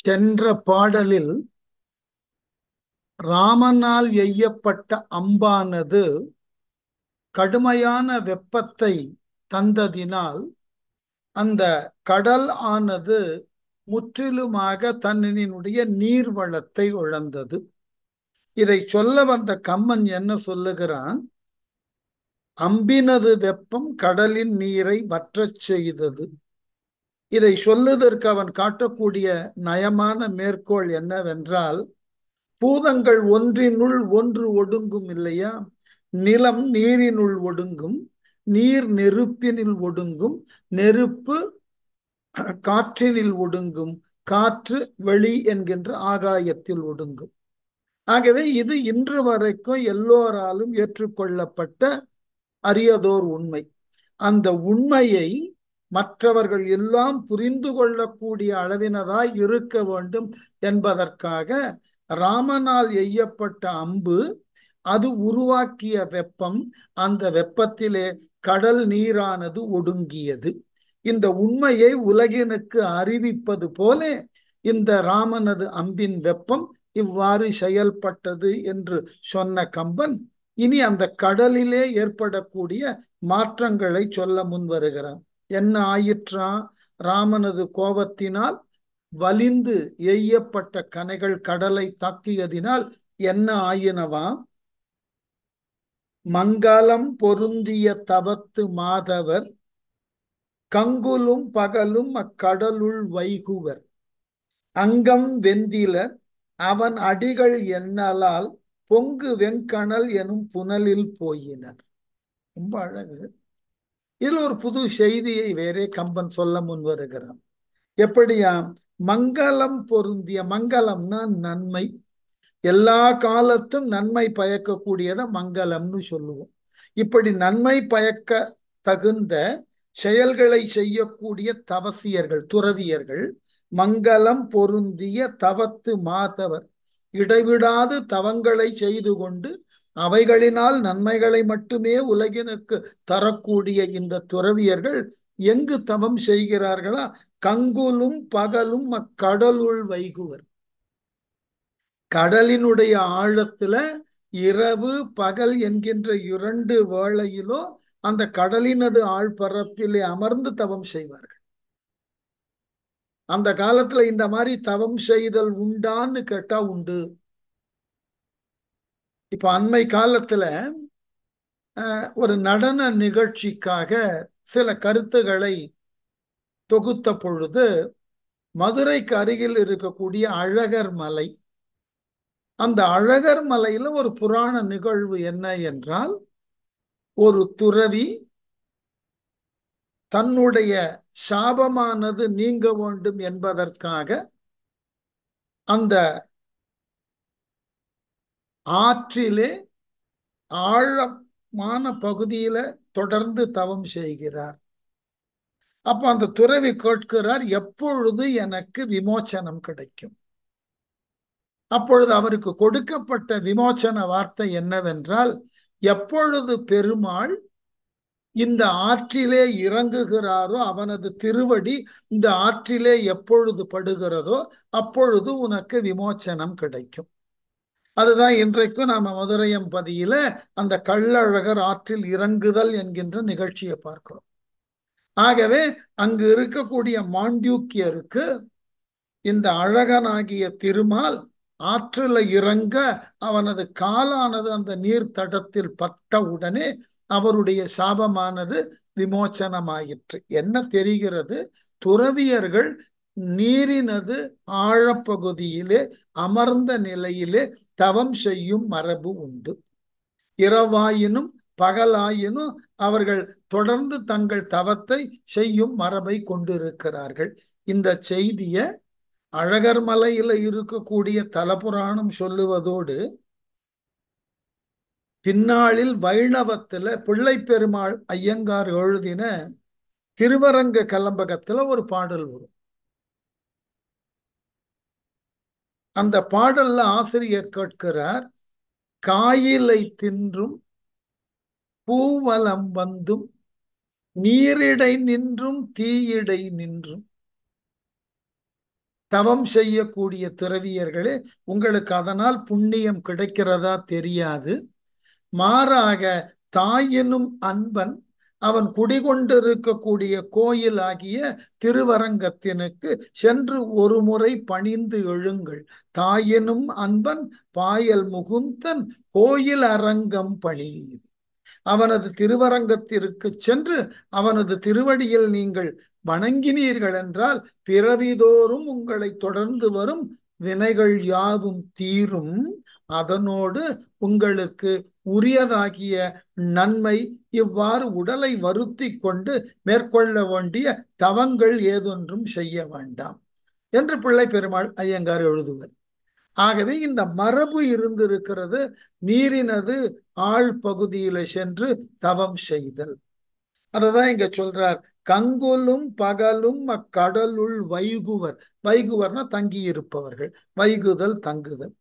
சென்ற பாடலில் ராமனால் எய்யப்பட்ட அம்பானது கடுமையான வெப்பத்தை தந்ததினால் அந்த கடல் ஆனது முற்றிலுமாக தன்னினுடைய நீர்வளத்தை இழந்தது இதை சொல்ல வந்த கம்மன் என்ன சொல்லுகிறான் அம்பினது வெப்பம் கடலின் நீரை வற்றச் செய்தது இதை சொல்லுவதற்கு அவன் காட்டக்கூடிய நயமான மேற்கோள் என்னவென்றால் பூதங்கள் ஒன்றினுள் ஒன்று ஒடுங்கும் இல்லையா நிலம் நீரினுள் ஒடுங்கும் நீர் நெருப்பினில் ஒடுங்கும் நெருப்பு காற்றினில் ஒடுங்கும் காற்று வெளி என்கின்ற ஆகாயத்தில் ஒடுங்கும் ஆகவே இது இன்று வரைக்கும் எல்லோராலும் ஏற்றுக்கொள்ளப்பட்ட அரியதோர் உண்மை அந்த உண்மையை மற்றவர்கள் எல்லாம் புரிந்து கொள்ளக்கூடிய அளவினதாய் இருக்க வேண்டும் என்பதற்காக ராமனால் எய்யப்பட்ட அம்பு அது உருவாக்கிய வெப்பம் அந்த வெப்பத்திலே கடல் நீரானது ஒடுங்கியது இந்த உண்மையை உலகினுக்கு அறிவிப்பது போல இந்த ராமனது அம்பின் வெப்பம் இவ்வாறு செயல்பட்டது என்று சொன்ன கம்பன் இனி அந்த கடலிலே ஏற்படக்கூடிய மாற்றங்களை சொல்ல முன் வருகிறான் என்ன ஆயிற்றா ராமனது கோபத்தினால் வலிந்து எய்யப்பட்ட கனைகள் கடலை தாக்கியதினால் என்ன ஆயினவா மங்களம் பொருந்திய தவத்து மாதவர் கங்குலும் பகலும் அக்கடலுள் வைகுவர் அங்கம் வெந்திலர் அவன் அடிகள் எண்ணலால் பொங்கு வெங்கணல் எனும் புனலில் போயினர் ரொம்ப அழகு இதில் ஒரு புது செய்தியை வேறே கம்பன் சொல்ல முன் வருகிறான் எப்படியா மங்களம் பொருந்திய மங்களம்னா நன்மை எல்லா காலத்தும் நன்மை பயக்கக்கூடியத மங்களம்னு சொல்லுவோம் இப்படி நன்மை பயக்க தகுந்த செயல்களை செய்யக்கூடிய தவசியர்கள் துறவியர்கள் மங்களம் பொருந்திய தவத்து மாதவர் இடைவிடாது தவங்களை செய்து கொண்டு அவைகளினால் நன்மைகளை மட்டுமே உலகினுக்கு தரக்கூடிய இந்த துறவியர்கள் எங்கு தவம் செய்கிறார்களா கங்குலும் பகலும் அக்கடலுள் வைகுவர் கடலினுடைய ஆழத்துல இரவு பகல் என்கின்ற இரண்டு வேளையிலோ அந்த கடலினது ஆழ்பரப்பிலே அமர்ந்து தவம் செய்வார்கள் அந்த காலத்துல இந்த மாதிரி தவம் செய்தல் உண்டான்னு கேட்டா உண்டு இப்ப அண்மை காலத்துல ஒரு நடன நிகழ்ச்சிக்காக சில கருத்துக்களை தொகுத்த பொழுது மதுரைக்கு அருகில் இருக்கக்கூடிய அழகர் மலை அந்த அழகர் மலையில ஒரு புராண நிகழ்வு என்ன என்றால் ஒரு துறவி தன்னுடைய சாபமானது நீங்க வேண்டும் என்பதற்காக அந்த ஆற்றிலே ஆழமான பகுதியில தொடர்ந்து தவம் செய்கிறார் அப்ப அந்த துறவி கேட்கிறார் எப்பொழுது எனக்கு விமோச்சனம் கிடைக்கும் அப்பொழுது அவருக்கு கொடுக்கப்பட்ட விமோச்சன வார்த்தை என்னவென்றால் எப்பொழுது பெருமாள் இந்த ஆற்றிலே இறங்குகிறாரோ அவனது திருவடி இந்த ஆற்றிலே எப்பொழுது படுகிறதோ அப்பொழுது உனக்கு விமோச்சனம் கிடைக்கும் அதுதான் இன்றைக்கும் நாம மதுரையம்பதியில அந்த கள்ளழகர் ஆற்றில் இறங்குதல் என்கின்ற நிகழ்ச்சியை பார்க்கிறோம் ஆகவே அங்கு இருக்கக்கூடிய மாண்டியூக்கியருக்கு இந்த அழகனாகிய திருமால் ஆற்றில இறங்க அவனது காலானது அந்த நீர் தடத்தில் பட்ட உடனே அவருடைய சாபமானது விமோச்சனமாயிற்று என்ன தெரிகிறது துறவியர்கள் நீரினது ஆழப்பகுதியிலே அமர்ந்த நிலையிலே தவம் செய்யும் மரபு உண்டு இரவாயினும் பகலாயினும் அவர்கள் தொடர்ந்து தங்கள் தவத்தை செய்யும் மரபை கொண்டிருக்கிறார்கள் இந்த செய்திய அழகர் மலையில இருக்கக்கூடிய தலபுராணம் சொல்லுவதோடு பின்னாளில் வைணவத்துல பிள்ளை பெருமாள் ஐயங்கார் எழுதின திருவரங்க கலம்பகத்துல ஒரு பாடல் வரும் அந்த பாடல்ல ஆசிரியர் கேட்கிறார் காயிலை தின்றும் பூவலம் வந்தும் நீரிடை நின்றும் தீயிடை நின்றும் தவம் செய்யக்கூடிய துறவியர்களே உங்களுக்கு அதனால் புண்ணியம் கிடைக்கிறதா தெரியாது மாறாக தாயினும் அன்பன் அவன் குடிகொண்டிருக்கக்கூடிய கோயில் ஆகிய திருவரங்கத்தினுக்கு சென்று ஒரு முறை பணிந்து எழுங்கள் தாயினும் அன்பன் பாயல் முகுந்தன் கோயில் அரங்கம் பணியீது அவனது திருவரங்கத்திற்கு சென்று அவனது திருவடியில் நீங்கள் வணங்கினீர்கள் என்றால் பிறவிதோறும் உங்களை தொடர்ந்து வரும் வினைகள் யாவும் தீரும் அதனோடு உங்களுக்கு உரியதாகிய நன்மை இவ்வாறு உடலை வருத்தி கொண்டு மேற்கொள்ள வேண்டிய தவங்கள் ஏதொன்றும் செய்ய வேண்டாம் என்று பிள்ளை பெருமாள் ஐயங்கார் எழுதுவர் ஆகவே இந்த மரபு இருந்திருக்கிறது நீரினது ஆழ் பகுதியில சென்று தவம் செய்தல் அததான் இங்க சொல்றார் கங்குலும் பகலும் அக்கடலுள் வைகுவர் வைகுவர்னா தங்கி இருப்பவர்கள் வைகுதல் தங்குதல்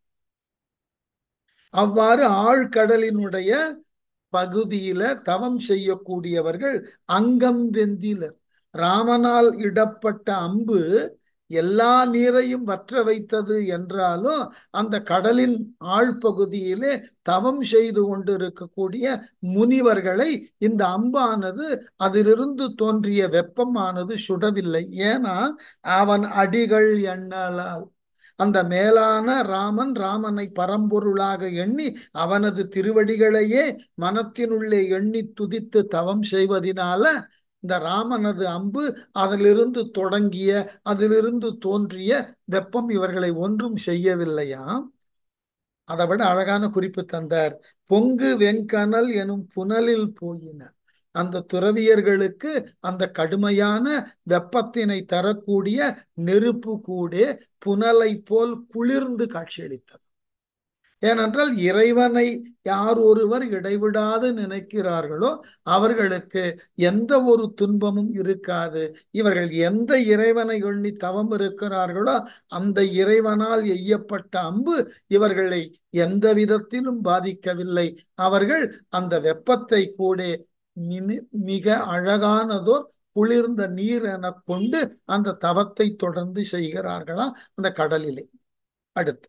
அவ்வாறு ஆழ்கடலினுடைய பகுதியில தவம் செய்யக்கூடியவர்கள் அங்கம் வெந்திலர் ராமனால் இடப்பட்ட அம்பு எல்லா நீரையும் வற்ற வைத்தது என்றாலும் அந்த கடலின் ஆழ்பகுதியிலே தவம் செய்து கொண்டிருக்கக்கூடிய முனிவர்களை இந்த அம்பானது அதிலிருந்து தோன்றிய வெப்பமானது சுடவில்லை ஏன்னா அவன் அடிகள் எண்ணலால் அந்த மேலான ராமன் ராமனை பரம்பொருளாக எண்ணி அவனது திருவடிகளையே மனத்தினுள்ளே எண்ணி துதித்து தவம் செய்வதினால இந்த ராமனது அம்பு அதிலிருந்து தொடங்கிய அதிலிருந்து தோன்றிய வெப்பம் இவர்களை ஒன்றும் செய்யவில்லையாம் அதை விட அழகான குறிப்பு தந்தார் பொங்கு வெங்கனல் எனும் புனலில் போயினர் அந்த துறவியர்களுக்கு அந்த கடுமையான வெப்பத்தினை தரக்கூடிய நெருப்பு கூட புனலை போல் குளிர்ந்து காட்சியளித்தது ஏனென்றால் இறைவனை யார் ஒருவர் இடைவிடாது நினைக்கிறார்களோ அவர்களுக்கு எந்த ஒரு துன்பமும் இருக்காது இவர்கள் எந்த இறைவனை எண்ணி தவம் இருக்கிறார்களோ அந்த இறைவனால் எய்யப்பட்ட அம்பு இவர்களை எந்த விதத்திலும் பாதிக்கவில்லை அவர்கள் அந்த வெப்பத்தை கூட மிக அழகானதோர் குளிர்ந்த நீர் என கொண்டு அந்த தவத்தை தொடர்ந்து செய்கிறார்களாம் அந்த கடலிலே அடுத்து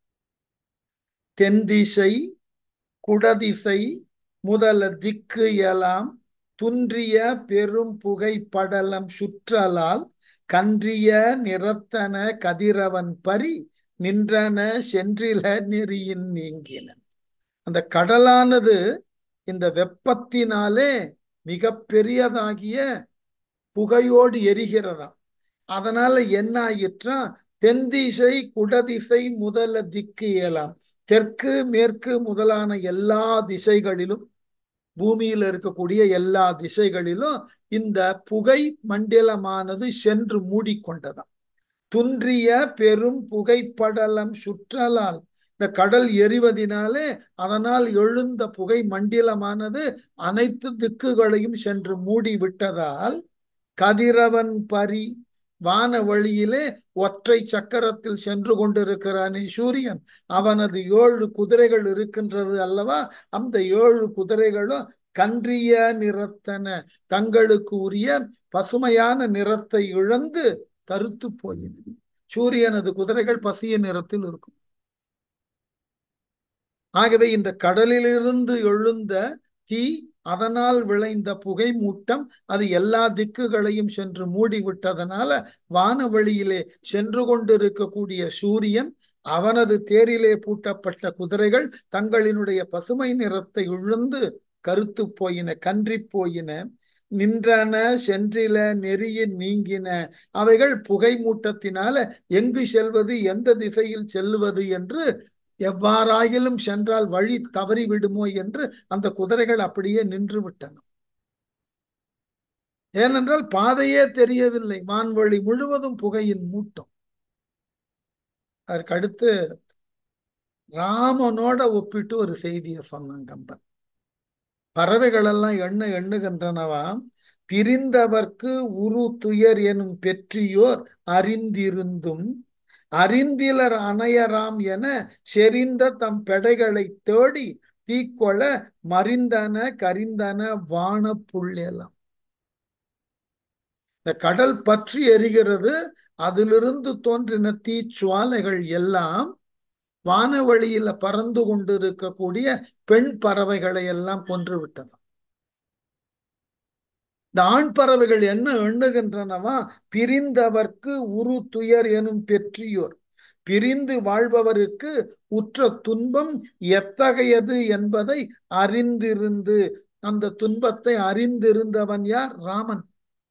தென்திசை குடதிசை முதல திக்கு எலாம் துன்றிய பெரும் புகை படலம் சுற்றலால் கன்றிய நிறத்தன கதிரவன் பரி நின்றன சென்றில நெறியின் நீங்கின அந்த கடலானது இந்த வெப்பத்தினாலே மிக பெரியதாகிய புகையோடு எரிகிறதாம் அதனால என்ன ஆயிற்றா தென்திசை குடதிசை முதல திக்கு இயலாம் தெற்கு மேற்கு முதலான எல்லா திசைகளிலும் பூமியில் இருக்கக்கூடிய எல்லா திசைகளிலும் இந்த புகை மண்டலமானது சென்று மூடிக்கொண்டதாம் துன்றிய பெரும் புகைப்படலம் சுற்றலால் இந்த கடல் எரிவதினாலே அதனால் எழுந்த புகை மண்டலமானது அனைத்து திக்குகளையும் சென்று மூடி விட்டதால் கதிரவன் பரி வான வழியிலே ஒற்றை சக்கரத்தில் சென்று கொண்டிருக்கிறானே சூரியன் அவனது ஏழு குதிரைகள் இருக்கின்றது அல்லவா அந்த ஏழு குதிரைகளும் கன்றிய நிறத்தன தங்களுக்கு உரிய பசுமையான நிறத்தை இழந்து கருத்து போயின சூரியனது குதிரைகள் பசிய நிறத்தில் இருக்கும் ஆகவே இந்த கடலிலிருந்து எழுந்த தீ அதனால் விளைந்த புகை மூட்டம் அது எல்லா திக்குகளையும் சென்று மூடி விட்டதனால வானவெளியிலே சென்று கொண்டிருக்கக்கூடிய சூரியன் அவனது தேரிலே பூட்டப்பட்ட குதிரைகள் தங்களினுடைய பசுமை நிறத்தை இழந்து கருத்து போயின கன்றி போயின நின்றன சென்றில நெறியின் நீங்கின அவைகள் புகை மூட்டத்தினால எங்கு செல்வது எந்த திசையில் செல்லுவது என்று எவ்வாறாயிலும் சென்றால் வழி தவறி விடுமோ என்று அந்த குதிரைகள் அப்படியே நின்று விட்டன ஏனென்றால் பாதையே தெரியவில்லை வான்வழி முழுவதும் புகையின் மூட்டம் அதற்கு அடுத்து ராமனோட ஒப்பிட்டு ஒரு செய்தியை சொன்னான் கம்பன் பறவைகள் எல்லாம் எண்ண எண்ணுகின்றனவாம் பிரிந்தவர்க்கு உரு துயர் எனும் பெற்றியோர் அறிந்திருந்தும் அறிந்திலர் அணையராம் என செறிந்த தம் பெடைகளை தேடி தீக்கொள மறிந்தன கரிந்தன வான புள்ளெலாம் இந்த கடல் பற்றி எரிகிறது அதிலிருந்து தோன்றின தீச்சுவாலைகள் எல்லாம் வானவெளியில பறந்து கொண்டிருக்கக்கூடிய பெண் பறவைகளை எல்லாம் கொன்று விட்டது இந்த ஆண் பறவைகள் என்ன எண்ணுகின்றனவா பிரிந்தவர்க்கு உரு துயர் எனும் பெற்றியோர் பிரிந்து வாழ்பவருக்கு உற்ற துன்பம் எத்தகையது என்பதை அறிந்திருந்து அந்த துன்பத்தை அறிந்திருந்தவன் யார் ராமன்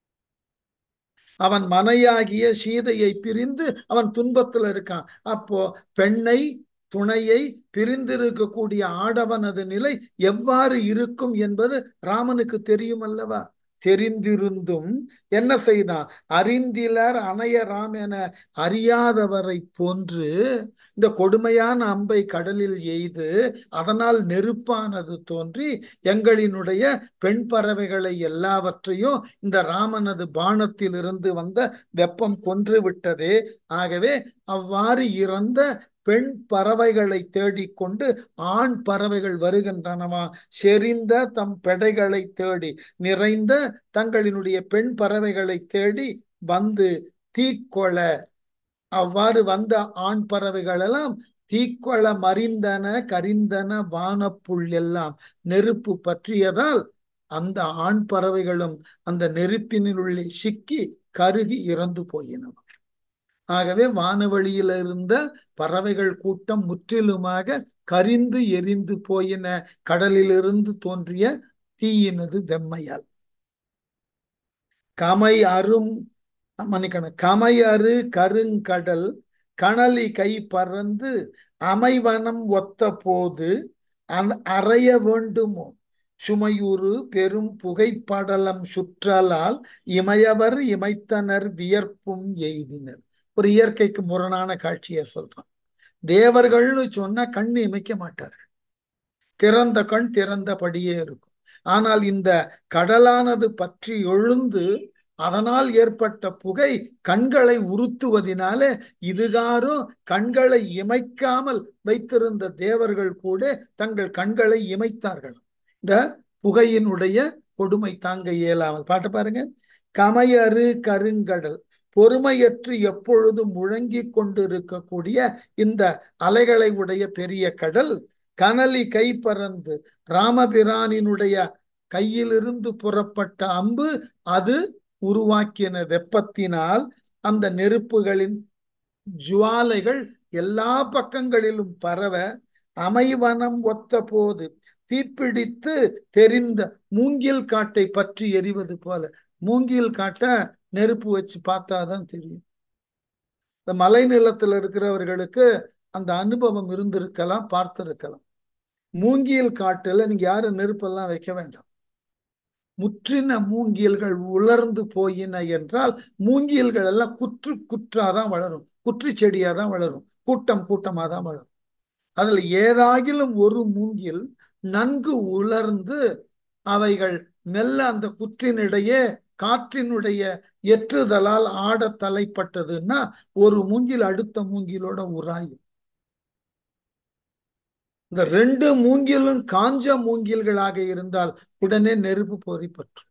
அவன் மனையாகிய சீதையை பிரிந்து அவன் துன்பத்துல இருக்கான் அப்போ பெண்ணை துணையை பிரிந்திருக்கக்கூடிய ஆடவனது நிலை எவ்வாறு இருக்கும் என்பது ராமனுக்கு தெரியும் அல்லவா தெரிந்திருந்தும் என்ன செய்தான் அறிந்திலர் அணையராம் என அறியாதவரை போன்று இந்த கொடுமையான அம்பை கடலில் எய்து அதனால் நெருப்பானது தோன்றி எங்களினுடைய பெண் பறவைகளை எல்லாவற்றையும் இந்த ராமனது பானத்தில் இருந்து வந்த வெப்பம் கொன்று விட்டதே ஆகவே அவ்வாறு இறந்த பெண் பறவைகளை தேடிக்கொண்டு ஆண் பறவைகள் வருகின்றனவா செறிந்த தம் பெடைகளை தேடி நிறைந்த தங்களினுடைய பெண் பறவைகளை தேடி வந்து தீக்கொள அவ்வாறு வந்த ஆண் பறவைகள் எல்லாம் தீக்கொள மறிந்தன கரிந்தன வானப்புள் எல்லாம் நெருப்பு பற்றியதால் அந்த ஆண் பறவைகளும் அந்த நெருப்பினுள்ளே சிக்கி கருகி இறந்து போயினவ ஆகவே வானவெளியில இருந்த பறவைகள் கூட்டம் முற்றிலுமாக கரிந்து எரிந்து போயின கடலிலிருந்து தோன்றிய தீயினது வெம்மையால் கமை அரும் மன்னிக்கணும் கமை அரு கருங்கடல் கணலி கை பறந்து அமைவனம் ஒத்த போது அறைய வேண்டுமோ சுமையுறு பெரும் புகைப்படலம் சுற்றலால் இமையவர் இமைத்தனர் வியர்ப்பும் எய்தினர் ஒரு இயற்கைக்கு முரணான காட்சியை சொல்றான் தேவர்கள்னு சொன்னா கண் இமைக்க மாட்டார்கள் திறந்த கண் திறந்தபடியே இருக்கும் ஆனால் இந்த கடலானது பற்றி எழுந்து அதனால் ஏற்பட்ட புகை கண்களை உறுத்துவதினாலே இதுகாரும் கண்களை இமைக்காமல் வைத்திருந்த தேவர்கள் கூட தங்கள் கண்களை இமைத்தார்கள் இந்த புகையினுடைய கொடுமை தாங்க இயலாமல் பாட்டு பாருங்க கமையறு கருங்கடல் பொறுமையற்று எப்பொழுதும் முழங்கி கொண்டிருக்கக்கூடிய இந்த அலைகளை உடைய பெரிய கடல் கனலி கை பறந்து ராமபிரானினுடைய கையிலிருந்து புறப்பட்ட அம்பு அது உருவாக்கின வெப்பத்தினால் அந்த நெருப்புகளின் ஜுவாலைகள் எல்லா பக்கங்களிலும் பரவ அமைவனம் ஒத்த போது தீப்பிடித்து தெரிந்த மூங்கில் காட்டை பற்றி எரிவது போல மூங்கில் காட்டை நெருப்பு வச்சு பார்த்தாதான் தெரியும் இந்த மலை நிலத்தில் இருக்கிறவர்களுக்கு அந்த அனுபவம் இருந்திருக்கலாம் பார்த்திருக்கலாம் மூங்கியல் காட்டுல நீங்க யாரும் நெருப்பெல்லாம் வைக்க வேண்டாம் முற்றின மூங்கியல்கள் உலர்ந்து போயின என்றால் மூங்கியல்கள் எல்லாம் குற்று குற்றாதான் வளரும் குற்று செடியா தான் வளரும் கூட்டம் கூட்டமா தான் வளரும் அதுல ஏதாகிலும் ஒரு மூங்கில் நன்கு உலர்ந்து அவைகள் மெல்ல அந்த குற்றினிடையே காற்றினுடைய எற்றுதலால் ஆட தலைப்பட்டதுன்னா ஒரு மூங்கில் அடுத்த மூங்கிலோட உராயும் இந்த ரெண்டு மூங்கிலும் காஞ்ச மூங்கில்களாக இருந்தால் உடனே நெருப்பு பொறி பற்றும்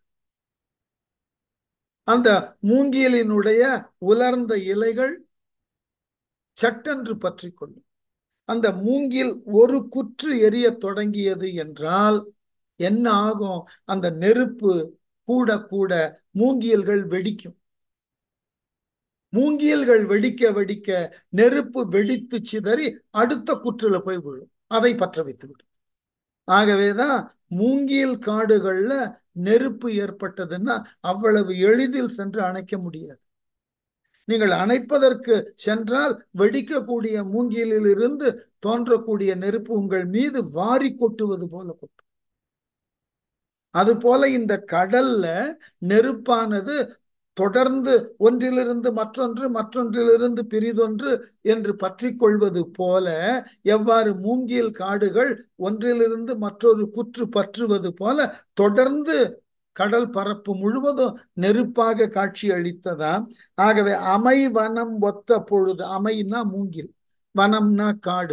அந்த மூங்கிலினுடைய உலர்ந்த இலைகள் சட்டென்று பற்றி கொள்ளும் அந்த மூங்கில் ஒரு குற்று எரிய தொடங்கியது என்றால் என்ன ஆகும் அந்த நெருப்பு கூட கூட மூங்கியல்கள் வெடிக்கும் மூங்கியல்கள் வெடிக்க வெடிக்க நெருப்பு வெடித்து சிதறி அடுத்த குற்றுல போய் விழும் அதை பற்ற வைத்து விடும் ஆகவேதான் மூங்கியல் காடுகள்ல நெருப்பு ஏற்பட்டதுன்னா அவ்வளவு எளிதில் சென்று அணைக்க முடியாது நீங்கள் அணைப்பதற்கு சென்றால் வெடிக்கக்கூடிய மூங்கிலில் இருந்து தோன்றக்கூடிய நெருப்பு உங்கள் மீது வாரி கொட்டுவது போல கொட்டும் அது போல இந்த கடல்ல நெருப்பானது தொடர்ந்து ஒன்றிலிருந்து மற்றொன்று மற்றொன்றிலிருந்து பிரிதொன்று என்று பற்றி கொள்வது போல எவ்வாறு மூங்கில் காடுகள் ஒன்றிலிருந்து மற்றொரு குற்று பற்றுவது போல தொடர்ந்து கடல் பரப்பு முழுவதும் நெருப்பாக காட்சி அளித்ததாம் ஆகவே அமை வனம் ஒத்த பொழுது அமைனா மூங்கில் வனம்னா காடு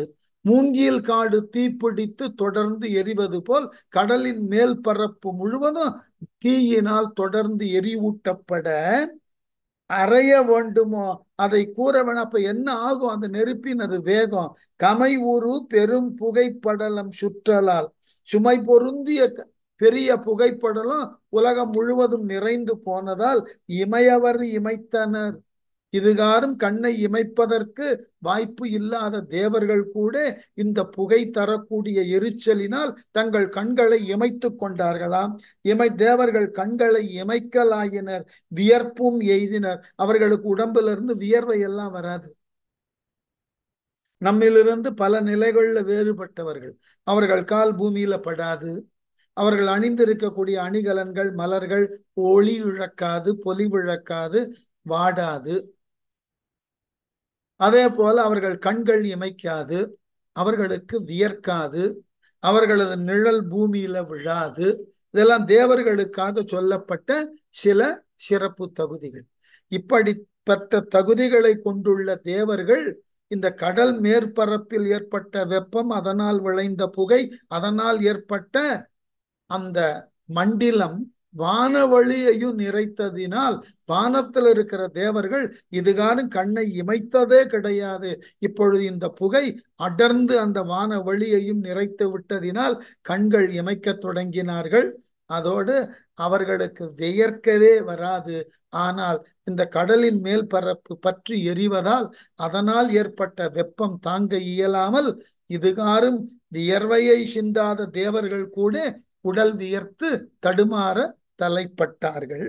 மூங்கில் காடு தீப்பிடித்து தொடர்ந்து எரிவது போல் கடலின் மேல் பரப்பு முழுவதும் தீயினால் தொடர்ந்து எரிவூட்டப்பட அறைய வேண்டுமோ அதை கூற வேணும் அப்ப என்ன ஆகும் அந்த நெருப்பின் அது வேகம் கமை ஊரு பெரும் புகைப்படலம் சுற்றலால் சுமை பொருந்திய பெரிய புகைப்படலம் உலகம் முழுவதும் நிறைந்து போனதால் இமையவர் இமைத்தனர் இதுகாரும் கண்ணை இமைப்பதற்கு வாய்ப்பு இல்லாத தேவர்கள் கூட இந்த புகை தரக்கூடிய எரிச்சலினால் தங்கள் கண்களை இமைத்து கொண்டார்களாம் இமை தேவர்கள் கண்களை இமைக்கலாயினர் வியர்ப்பும் எய்தினர் அவர்களுக்கு உடம்புல இருந்து வியர்வை எல்லாம் வராது நம்மிலிருந்து பல நிலைகள்ல வேறுபட்டவர்கள் அவர்கள் கால் பூமியில படாது அவர்கள் அணிந்திருக்கக்கூடிய அணிகலன்கள் மலர்கள் ஒளி இழக்காது பொலிவிழக்காது வாடாது அதே போல அவர்கள் கண்கள் இமைக்காது அவர்களுக்கு வியர்க்காது அவர்களது நிழல் பூமியில விழாது இதெல்லாம் தேவர்களுக்காக சொல்லப்பட்ட சில சிறப்பு தகுதிகள் இப்படிப்பட்ட தகுதிகளை கொண்டுள்ள தேவர்கள் இந்த கடல் மேற்பரப்பில் ஏற்பட்ட வெப்பம் அதனால் விளைந்த புகை அதனால் ஏற்பட்ட அந்த மண்டிலம் வானவழியையும் நிறைத்ததினால் வானத்தில் இருக்கிற தேவர்கள் இதுகாரும் கண்ணை இமைத்ததே கிடையாது இப்பொழுது இந்த புகை அடர்ந்து அந்த வான வழியையும் நிறைத்து விட்டதினால் கண்கள் இமைக்க தொடங்கினார்கள் அதோடு அவர்களுக்கு வியர்க்கவே வராது ஆனால் இந்த கடலின் மேல் பரப்பு பற்றி எரிவதால் அதனால் ஏற்பட்ட வெப்பம் தாங்க இயலாமல் இதுகாரும் வியர்வையை சிந்தாத தேவர்கள் கூட உடல் வியர்த்து தடுமாற தலைப்பட்டார்கள்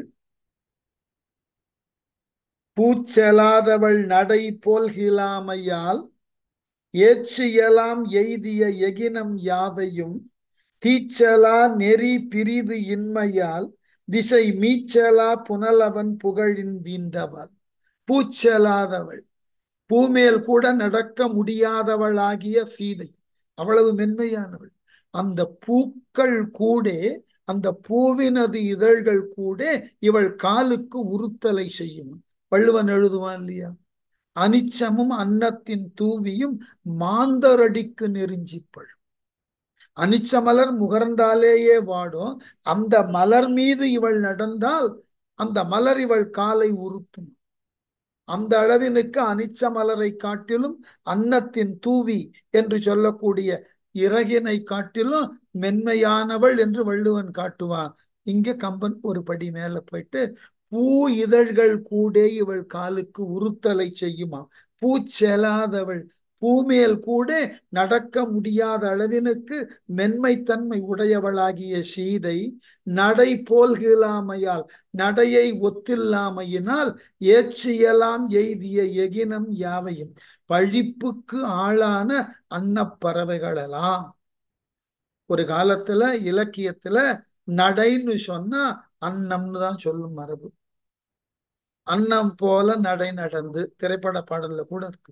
பூச்செலாதவள் நடை போல்கிலாமையால் ஏச்சியலாம் எய்திய எகினம் யாவையும் தீச்சலா நெறி பிரிது இன்மையால் திசை மீச்சலா புனலவன் புகழின் வீந்தவள் பூச்செலாதவள் பூமேல் கூட நடக்க முடியாதவளாகிய சீதை அவ்வளவு மென்மையானவள் அந்த பூக்கள் கூட அந்த பூவினது இதழ்கள் கூட இவள் காலுக்கு உறுத்தலை செய்யும் வள்ளுவன் எழுதுவான் இல்லையா அனிச்சமும் அன்னத்தின் தூவியும் மாந்தரடிக்கு நெருஞ்சிப்பள் அனிச்ச மலர் முகர்ந்தாலேயே வாடும் அந்த மலர் மீது இவள் நடந்தால் அந்த மலர் இவள் காலை உறுத்தும் அந்த அளவினுக்கு அனிச்ச மலரை காட்டிலும் அன்னத்தின் தூவி என்று சொல்லக்கூடிய இறகினை காட்டிலும் மென்மையானவள் என்று வள்ளுவன் காட்டுவான் இங்க கம்பன் ஒரு படி மேல போயிட்டு பூ இதழ்கள் கூட இவள் காலுக்கு உறுத்தலை செய்யுமா பூச்செலாதவள் பூமேல் கூட நடக்க முடியாத அளவினுக்கு மென்மைத்தன்மை உடையவளாகிய சீதை நடை போல்கிலாமையால் நடையை ஒத்தில்லாமையினால் ஏச்சியலாம் எய்திய எகினம் யாவையும் பழிப்புக்கு ஆளான அன்னப்பறவைகளெல்லாம் ஒரு காலத்துல இலக்கியத்துல நடைன்னு சொன்னா அன்னம்னு தான் சொல்லும் மரபு அன்னம் போல நடை நடந்து திரைப்பட பாடல்ல கூட இருக்கு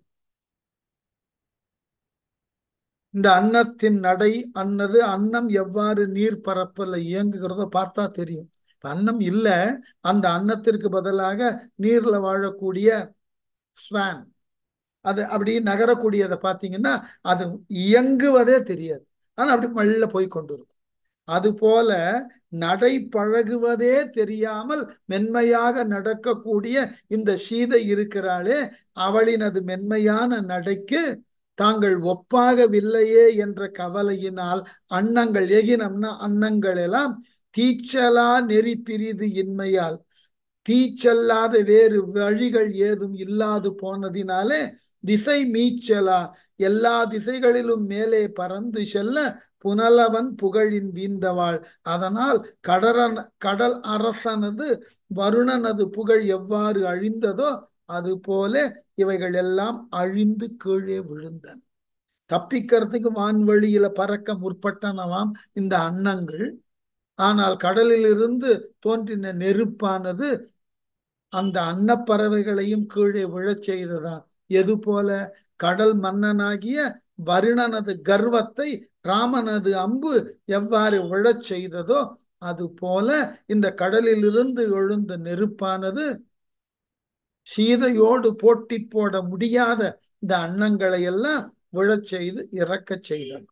இந்த அன்னத்தின் நடை அன்னது அன்னம் எவ்வாறு நீர் பரப்பில் இயங்குகிறதோ பார்த்தா தெரியும் அன்னம் இல்ல அந்த அன்னத்திற்கு பதிலாக நீர்ல வாழக்கூடிய ஸ்வான் அது அப்படி நகரக்கூடியதை பார்த்தீங்கன்னா அது இயங்குவதே தெரியாது ஆனா அப்படி மெல்ல போய் கொண்டு இருக்கும் அது போல நடை பழகுவதே தெரியாமல் மென்மையாக நடக்கக்கூடிய இந்த சீதை இருக்கிறாளே அவளினது மென்மையான நடைக்கு தாங்கள் ஒப்பாகவில்லையே என்ற கவலையினால் அன்னங்கள் எகினம்னா அன்னங்கள் எல்லாம் தீச்சலா நெறி பிரிது இன்மையால் தீச்சல்லாத வேறு வழிகள் ஏதும் இல்லாது போனதினாலே திசை மீச்சலா எல்லா திசைகளிலும் மேலே பறந்து செல்ல புனலவன் புகழின் வீந்தவாள் அதனால் கடரன் கடல் அரசனது வருணனது புகழ் எவ்வாறு அழிந்ததோ அது போல இவைகள் எல்லாம் அழிந்து கீழே விழுந்தன தப்பிக்கிறதுக்கு வான்வழியில பறக்க முற்பட்டனவாம் இந்த அன்னங்கள் ஆனால் கடலில் இருந்து தோன்றின நெருப்பானது அந்த அன்னப்பறவைகளையும் கீழே விழச் செய்ததா எது போல கடல் மன்னனாகிய வருணனது கர்வத்தை ராமனது அம்பு எவ்வாறு விழச் செய்ததோ அது போல இந்த கடலிலிருந்து எழுந்த நெருப்பானது சீதையோடு போட்டி போட முடியாத இந்த அன்னங்களை எல்லாம் விழச் செய்து இறக்கச் செய்தல்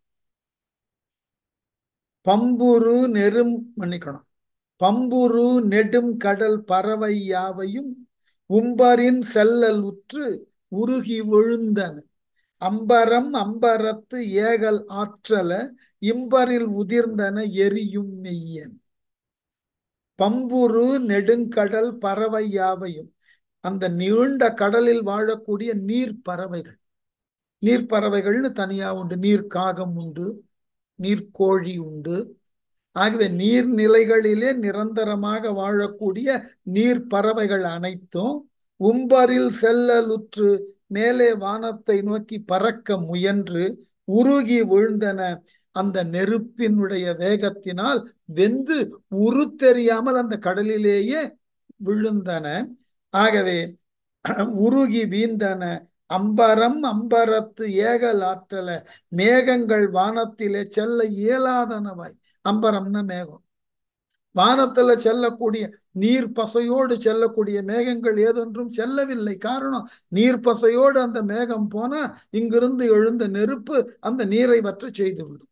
பம்புரு நெரும் மன்னிக்கணும் பம்புரு நெடும் கடல் பறவை யாவையும் உம்பரின் செல்லல் உற்று உருகி விழுந்தன அம்பரம் அம்பரத்து ஏகல் ஆற்றல இம்பரில் உதிர்ந்தன எரியும் மெய்யன் பம்புரு நெடுங்கடல் பறவை யாவையும் அந்த நீண்ட கடலில் வாழக்கூடிய நீர் பறவைகள் நீர் பறவைகள்னு தனியா உண்டு நீர் காகம் உண்டு நீர்க்கோழி உண்டு ஆகவே நீர்நிலைகளிலே நிரந்தரமாக வாழக்கூடிய நீர் பறவைகள் அனைத்தும் உம்பரில் செல்லலுற்று மேலே வானத்தை நோக்கி பறக்க முயன்று உருகி விழுந்தன அந்த நெருப்பினுடைய வேகத்தினால் வெந்து உரு தெரியாமல் அந்த கடலிலேயே விழுந்தன ஆகவே உருகி வீந்தன அம்பரம் அம்பரத்து ஏகல் ஆற்றல மேகங்கள் வானத்திலே செல்ல இயலாதனவாய் அம்பரம்னா மேகம் வானத்துல செல்லக்கூடிய நீர் பசையோடு செல்லக்கூடிய மேகங்கள் ஏதொன்றும் செல்லவில்லை காரணம் நீர் பசையோடு அந்த மேகம் போனா இங்கிருந்து எழுந்த நெருப்பு அந்த நீரை வற்ற செய்துவிடும்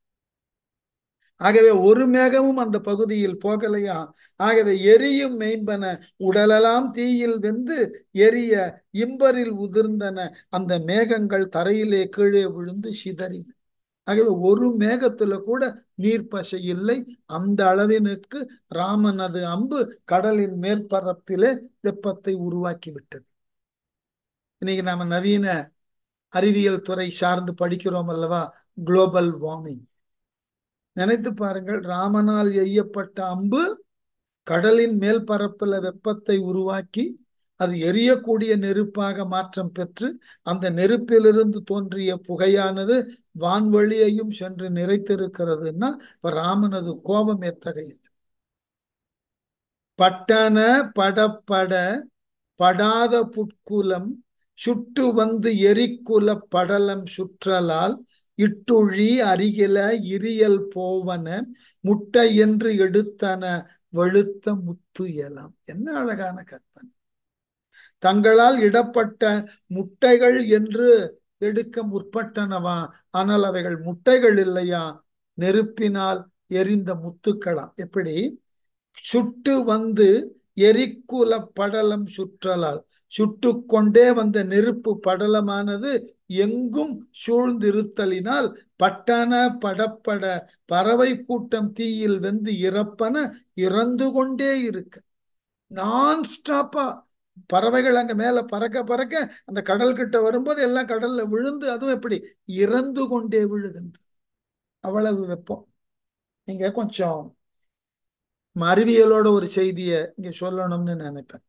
ஆகவே ஒரு மேகமும் அந்த பகுதியில் போகலையா ஆகவே எரியும் மெய்ம்பன உடலெல்லாம் தீயில் வெந்து எரிய இம்பரில் உதிர்ந்தன அந்த மேகங்கள் தரையிலே கீழே விழுந்து சிதறின ஆகவே ஒரு மேகத்துல கூட நீர் பசை இல்லை அந்த அளவினுக்கு ராமனது அம்பு கடலின் மேற்பரப்பிலே வெப்பத்தை உருவாக்கி விட்டது இன்னைக்கு நாம நவீன அறிவியல் துறை சார்ந்து படிக்கிறோம் அல்லவா குளோபல் வார்மிங் நினைத்து பாருங்கள் ராமனால் எய்யப்பட்ட அம்பு கடலின் மேல் பரப்புல வெப்பத்தை உருவாக்கி அது எரியக்கூடிய நெருப்பாக மாற்றம் பெற்று அந்த நெருப்பிலிருந்து தோன்றிய புகையானது வான்வழியையும் சென்று நிறைத்திருக்கிறதுன்னா இப்ப ராமனது கோபம் எத்தகையது பட்டன படப்பட படாத புட்குலம் சுட்டு வந்து எரிக்குல படலம் சுற்றலால் இட்டுழி அருகில இரியல் போவன முட்டை என்று எடுத்தன வெளுத்த முத்து எலாம் என்ன அழகான கற்பனை தங்களால் இடப்பட்ட முட்டைகள் என்று எடுக்க முற்பட்டனவா ஆனால் அவைகள் முட்டைகள் இல்லையா நெருப்பினால் எரிந்த முத்துக்களா எப்படி சுட்டு வந்து எரிக்குல படலம் சுற்றலால் சுட்டு கொண்டே வந்த நெருப்பு படலமானது எங்கும் சூழ்ந்திருத்தலினால் பட்டன படப்பட பறவை கூட்டம் தீயில் வெந்து இறப்பன இறந்து கொண்டே இருக்கு நான் ஸ்டாப்பா பறவைகள் அங்க மேல பறக்க பறக்க அந்த கடல் கிட்ட வரும்போது எல்லாம் கடல்ல விழுந்து அதுவும் எப்படி இறந்து கொண்டே விழுகின்றது அவ்வளவு வெப்பம் நீங்க கொஞ்சம் அறிவியலோட ஒரு செய்தியை இங்க சொல்லணும்னு நினைப்பேன்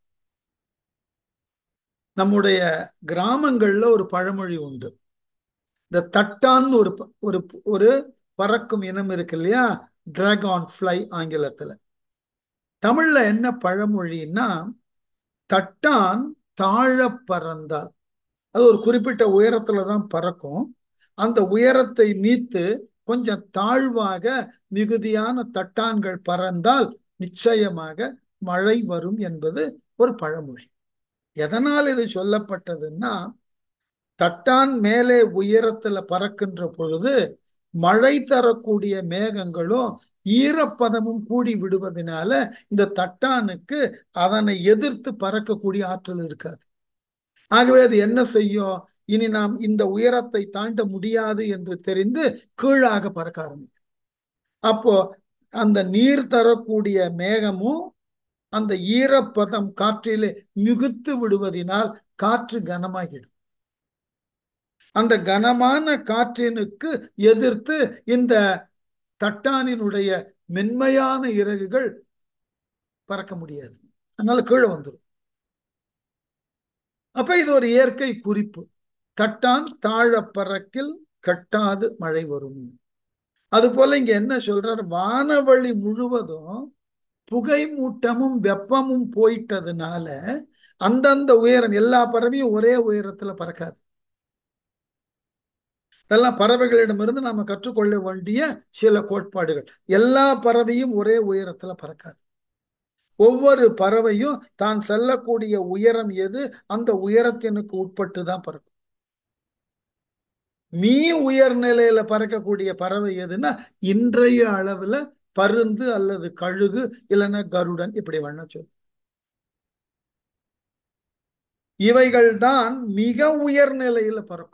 நம்முடைய கிராமங்கள்ல ஒரு பழமொழி உண்டு இந்த தட்டான்னு ஒரு ஒரு ஒரு பறக்கும் இனம் இருக்கு இல்லையா டிராகான் ஃப்ளை ஆங்கிலத்துல தமிழ்ல என்ன பழமொழின்னா தட்டான் தாழ பறந்தால் அது ஒரு குறிப்பிட்ட உயரத்துல தான் பறக்கும் அந்த உயரத்தை நீத்து கொஞ்சம் தாழ்வாக மிகுதியான தட்டான்கள் பறந்தால் நிச்சயமாக மழை வரும் என்பது ஒரு பழமொழி எதனால் இது சொல்லப்பட்டதுன்னா தட்டான் மேலே உயரத்துல பறக்கின்ற பொழுது மழை தரக்கூடிய மேகங்களும் ஈரப்பதமும் கூடி விடுவதனால இந்த தட்டானுக்கு அதனை எதிர்த்து பறக்கக்கூடிய ஆற்றல் இருக்காது ஆகவே அது என்ன செய்யும் இனி நாம் இந்த உயரத்தை தாண்ட முடியாது என்று தெரிந்து கீழாக பறக்க ஆரம்பிக்கும் அப்போ அந்த நீர் தரக்கூடிய மேகமும் அந்த ஈரப்பதம் காற்றிலே மிகுத்து விடுவதனால் காற்று கனமாகிடும் அந்த கனமான காற்றினுக்கு எதிர்த்து இந்த தட்டானினுடைய மென்மையான இறகுகள் பறக்க முடியாது அதனால கீழே வந்துடும் அப்ப இது ஒரு இயற்கை குறிப்பு தட்டான் தாழ பறக்கில் கட்டாது மழை வரும் அது போல இங்க என்ன சொல்றார் வானவழி முழுவதும் புகை மூட்டமும் வெப்பமும் போயிட்டதுனால அந்தந்த உயரம் எல்லா பறவையும் ஒரே உயரத்துல பறக்காது இதெல்லாம் பறவைகளிடமிருந்து நாம கற்றுக்கொள்ள வேண்டிய சில கோட்பாடுகள் எல்லா பறவையும் ஒரே உயரத்துல பறக்காது ஒவ்வொரு பறவையும் தான் செல்லக்கூடிய உயரம் எது அந்த உயரத்தினுக்கு உட்பட்டு தான் பறக்கும் மீ உயர்நிலையில பறக்கக்கூடிய பறவை எதுன்னா இன்றைய அளவுல பருந்து அல்லது கழுகு இல்லைன்னா கருடன் இப்படி வேணா சொல்லு இவைகள் தான் மிக உயர் நிலையில பறக்கும்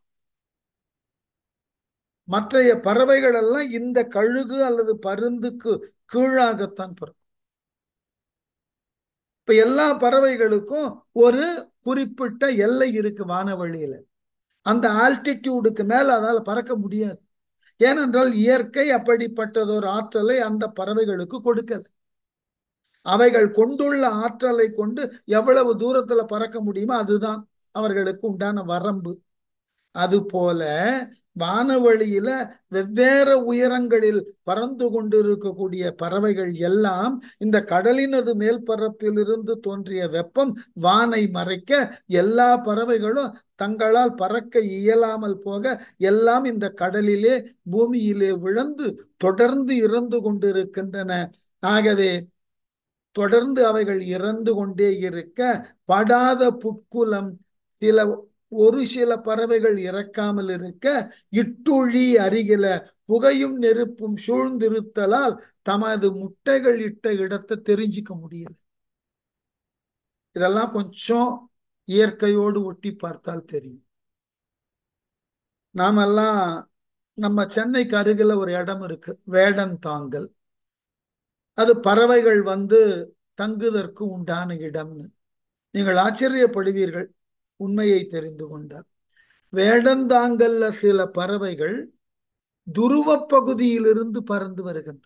மற்றைய பறவைகள் எல்லாம் இந்த கழுகு அல்லது பருந்துக்கு கீழாகத்தான் பறக்கும் இப்ப எல்லா பறவைகளுக்கும் ஒரு குறிப்பிட்ட எல்லை இருக்கு வானவழியில அந்த ஆல்டிடியூடுக்கு மேல அதால பறக்க முடியாது ஏனென்றால் இயற்கை அப்படிப்பட்டதொரு ஆற்றலை அந்த பறவைகளுக்கு கொடுக்கல அவைகள் கொண்டுள்ள ஆற்றலை கொண்டு எவ்வளவு தூரத்துல பறக்க முடியுமோ அதுதான் அவர்களுக்கு உண்டான வரம்பு அது போல வானவழியில வெவ்வேறு உயரங்களில் பறந்து கொண்டிருக்கக்கூடிய பறவைகள் எல்லாம் இந்த கடலினது மேல் பரப்பிலிருந்து தோன்றிய வெப்பம் வானை மறைக்க எல்லா பறவைகளும் தங்களால் பறக்க இயலாமல் போக எல்லாம் இந்த கடலிலே பூமியிலே விழுந்து தொடர்ந்து இறந்து கொண்டிருக்கின்றன ஆகவே தொடர்ந்து அவைகள் இறந்து கொண்டே இருக்க படாத புட்குலம் சில ஒரு சில பறவைகள் இறக்காமல் இருக்க இட்டுழி அருகில புகையும் நெருப்பும் சூழ்ந்திருத்தலால் தமது முட்டைகள் இட்ட இடத்தை தெரிஞ்சுக்க முடியல இதெல்லாம் கொஞ்சம் இயற்கையோடு ஒட்டி பார்த்தால் தெரியும் நாமெல்லாம் நம்ம சென்னைக்கு அருகில ஒரு இடம் இருக்கு வேடந்தாங்கல் அது பறவைகள் வந்து தங்குதற்கு உண்டான இடம்னு நீங்கள் ஆச்சரியப்படுவீர்கள் உண்மையை தெரிந்து கொண்டார் வேடந்தாங்கல்ல சில பறவைகள் துருவ பகுதியிலிருந்து பறந்து வருகின்றன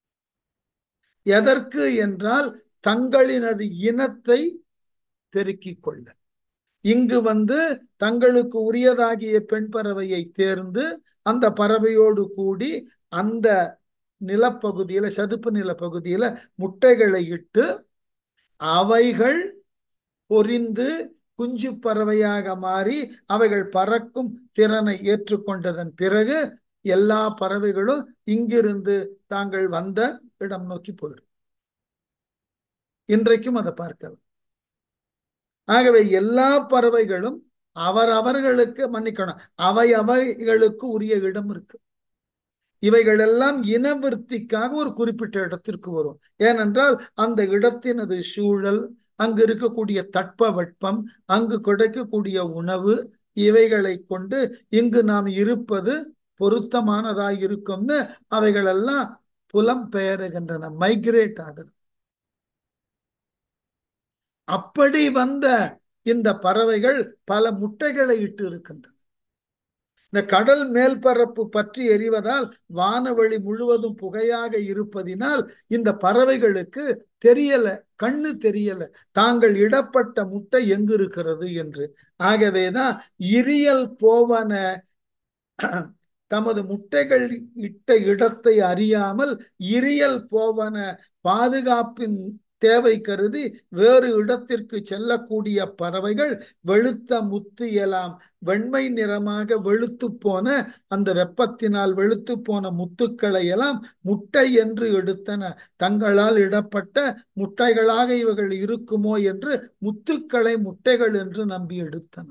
எதற்கு என்றால் தங்களினது இனத்தை பெருக்கிக் கொள்ள இங்கு வந்து தங்களுக்கு உரியதாகிய பெண் பறவையை தேர்ந்து அந்த பறவையோடு கூடி அந்த நிலப்பகுதியில சதுப்பு நிலப்பகுதியில முட்டைகளை இட்டு அவைகள் பொரிந்து குஞ்சு பறவையாக மாறி அவைகள் பறக்கும் திறனை ஏற்றுக்கொண்டதன் பிறகு எல்லா பறவைகளும் இங்கிருந்து தாங்கள் வந்த இடம் நோக்கி போயிடும் இன்றைக்கும் அதை பார்க்கலாம் ஆகவே எல்லா பறவைகளும் அவர் அவர்களுக்கு மன்னிக்கணும் அவை அவைகளுக்கு உரிய இடம் இருக்கு இவைகள் எல்லாம் இனவிருத்திக்காக ஒரு குறிப்பிட்ட இடத்திற்கு வரும் ஏனென்றால் அந்த இடத்தினது சூழல் அங்கு இருக்கக்கூடிய தட்ப வெப்பம் அங்கு கிடைக்கக்கூடிய உணவு இவைகளை கொண்டு இங்கு நாம் இருப்பது பொருத்தமானதாக இருக்கும்னு அவைகளெல்லாம் புலம் பெயருகின்றன மைக்ரேட் ஆகுது அப்படி வந்த இந்த பறவைகள் பல முட்டைகளை இட்டு இருக்கின்றன இந்த கடல் மேல்பரப்பு பற்றி எறிவதால் வானவெளி முழுவதும் புகையாக இருப்பதினால் இந்த பறவைகளுக்கு தெரியல கண்ணு தெரியல தாங்கள் இடப்பட்ட முட்டை எங்கு இருக்கிறது என்று ஆகவேதான் இரியல் போவன தமது முட்டைகள் இட்ட இடத்தை அறியாமல் இரியல் போவன பாதுகாப்பின் தேவை கருதி வேறு இடத்திற்கு செல்லக்கூடிய பறவைகள் வெளுத்த முத்து எலாம் வெண்மை நிறமாக வெளுத்து போன அந்த வெப்பத்தினால் வெளுத்து போன முத்துக்களை எல்லாம் முட்டை என்று எடுத்தன தங்களால் இடப்பட்ட முட்டைகளாக இவைகள் இருக்குமோ என்று முத்துக்களை முட்டைகள் என்று நம்பி எடுத்தன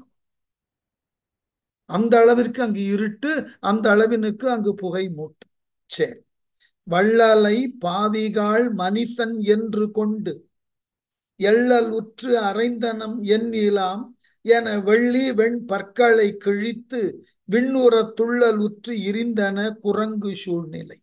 அந்த அளவிற்கு அங்கு இருட்டு அந்த அளவினுக்கு அங்கு புகை மூட்டு சரி வள்ளலை பாவிகாள் மனிதன் என்று கொண்டு எள்ளல் உற்று அரைந்தனம் எண்ணிலாம் என வெள்ளி வெண் பற்களை கிழித்து விண்ணுற துள்ளல் உற்று இருந்தன குரங்கு சூழ்நிலை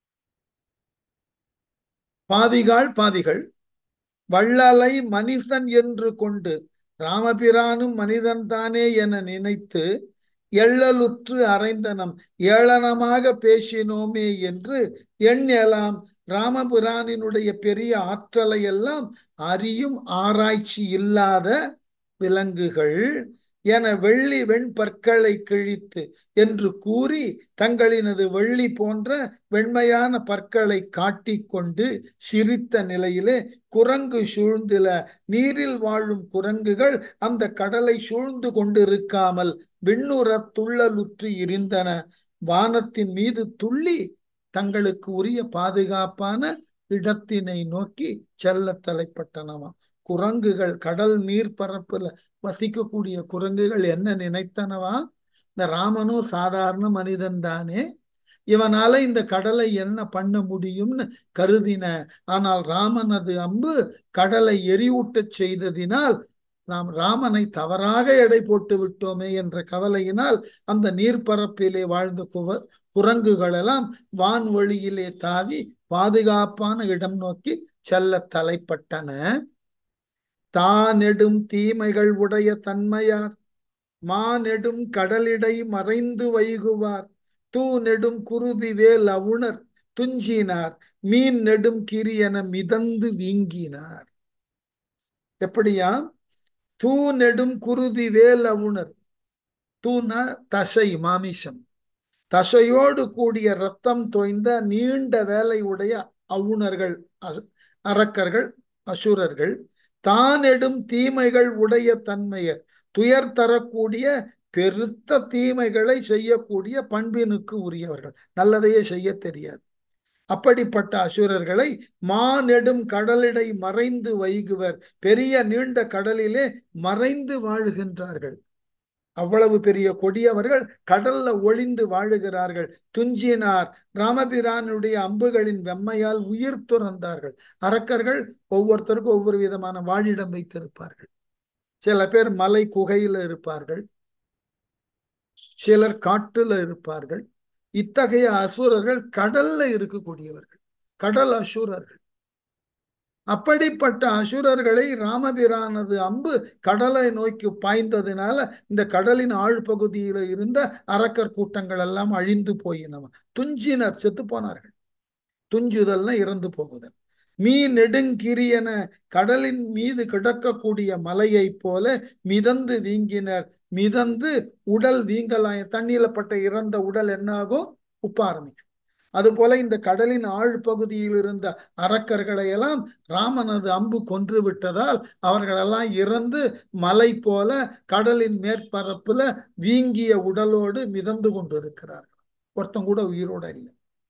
பாவிகாள் பாவிகள் வள்ளலை மனிதன் என்று கொண்டு ராமபிரானும் மனிதன்தானே என நினைத்து எள்ளலுற்று அரைந்தனம் ஏளனமாக பேசினோமே என்று எண்ணலாம் ராமபுரானினுடைய பெரிய ஆற்றலை எல்லாம் அறியும் ஆராய்ச்சி இல்லாத விலங்குகள் என வெள்ளி வெண்பற்களை கிழித்து என்று கூறி தங்களினது வெள்ளி போன்ற வெண்மையான பற்களை காட்டிக்கொண்டு சிரித்த நிலையிலே குரங்கு சூழ்ந்தில நீரில் வாழும் குரங்குகள் அந்த கடலை சூழ்ந்து கொண்டிருக்காமல் விண்ணுற துள்ளலுற்று இருந்தன வானத்தின் மீது துள்ளி தங்களுக்கு உரிய பாதுகாப்பான இடத்தினை நோக்கி செல்ல தலைப்பட்டனவா குரங்குகள் கடல் நீர் பரப்புல வசிக்கக்கூடிய குரங்குகள் என்ன நினைத்தனவா இந்த ராமனும் சாதாரண மனிதன் தானே இவனால இந்த கடலை என்ன பண்ண முடியும்னு கருதின ஆனால் ராமனது அம்பு கடலை எரியூட்டச் செய்ததினால் நாம் ராமனை தவறாக எடை போட்டு விட்டோமே என்ற கவலையினால் அந்த நீர்ப்பரப்பிலே வாழ்ந்த குவ குரங்குகள் எல்லாம் வான்வழியிலே தாவி பாதுகாப்பான இடம் நோக்கி செல்ல தலைப்பட்டன தானெடும் தீமைகள் உடைய தன்மையார் மானெடும் கடலிடை மறைந்து வைகுவார் தூ நெடும் குருதி வேல் அவுணர் துஞ்சினார் மீன் நெடும் கிரியன மிதந்து வீங்கினார் எப்படியா தூ நெடும் குருதி வேல் அவுணர் தூண தசை மாமிசம் தசையோடு கூடிய ரத்தம் தோய்ந்த நீண்ட வேலை உடைய அவுணர்கள் அரக்கர்கள் அசுரர்கள் தானெடும் தீமைகள் உடைய தன்மையர் துயர் தரக்கூடிய பெருத்த தீமைகளை செய்யக்கூடிய பண்பினுக்கு உரியவர்கள் நல்லதையே செய்ய தெரியாது அப்படிப்பட்ட அசுரர்களை மானெடும் கடலிடை மறைந்து வைகுவர் பெரிய நீண்ட கடலிலே மறைந்து வாழுகின்றார்கள் அவ்வளவு பெரிய கொடியவர்கள் கடல்ல ஒளிந்து வாழுகிறார்கள் துஞ்சினார் ராமபிரானுடைய அம்புகளின் வெம்மையால் உயிர் துறந்தார்கள் அரக்கர்கள் ஒவ்வொருத்தருக்கும் ஒவ்வொரு விதமான வாழிடம் வைத்திருப்பார்கள் சில பேர் மலை குகையில இருப்பார்கள் சிலர் காட்டுல இருப்பார்கள் இத்தகைய அசுரர்கள் கடல்ல இருக்கக்கூடியவர்கள் கடல் அசுரர்கள் அப்படிப்பட்ட அசுரர்களை ராமபிரானது அம்பு கடலை நோக்கி பாய்ந்ததுனால இந்த கடலின் ஆழ்பகுதியில இருந்த அரக்கர் கூட்டங்கள் எல்லாம் அழிந்து போயினவ துஞ்சினர் செத்து போனார்கள் துஞ்சுதல்னா இறந்து போகுதல் மீ நெடுங்கிரியன கடலின் மீது கிடக்கக்கூடிய மலையை போல மிதந்து வீங்கினர் மிதந்து உடல் வீங்கலாம் தண்ணீர்ல பட்ட இறந்த உடல் என்னாகும் உப்ப ஆரம்பிக்கும் அதுபோல இந்த கடலின் ஆழ் பகுதியில் இருந்த அரக்கர்களை எல்லாம் ராமனது அம்பு கொன்று விட்டதால் அவர்களெல்லாம் இறந்து மலை போல கடலின் மேற்பரப்புல வீங்கிய உடலோடு மிதந்து கொண்டிருக்கிறார்கள் ஒருத்தன் கூட உயிரோட இல்லை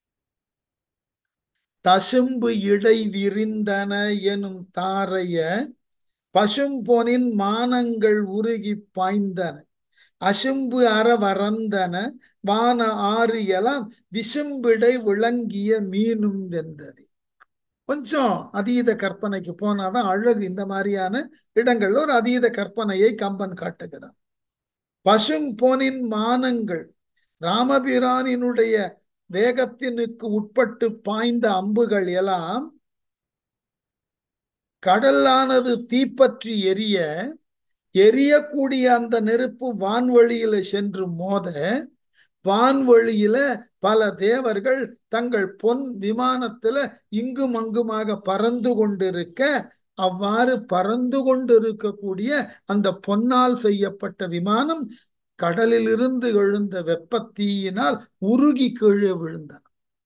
தசும்பு இடை விரிந்தன எனும் தாரைய பசும்பொனின் மானங்கள் உருகி பாய்ந்தன அசும்பு அற வரந்தன வான ஆறு எல்லாம் விசும்பிடை விளங்கிய மீனும் வெந்தது கொஞ்சம் அதீத கற்பனைக்கு போனாதான் அழகு இந்த மாதிரியான இடங்கள்ல ஒரு அதீத கற்பனையை கம்பன் காட்டுகிறான் பசும் போனின் மானங்கள் ராமபிரானினுடைய வேகத்தினுக்கு உட்பட்டு பாய்ந்த அம்புகள் எல்லாம் கடலானது தீப்பற்றி எரிய எரியக்கூடிய அந்த நெருப்பு வான்வழியில சென்று மோத வான்வழியில பல தேவர்கள் தங்கள் பொன் விமானத்துல இங்கும் அங்குமாக பறந்து கொண்டிருக்க அவ்வாறு பறந்து கொண்டிருக்கக்கூடிய அந்த பொன்னால் செய்யப்பட்ட விமானம் கடலிலிருந்து எழுந்த வெப்பத்தீயினால் உருகி கீழே விழுந்தன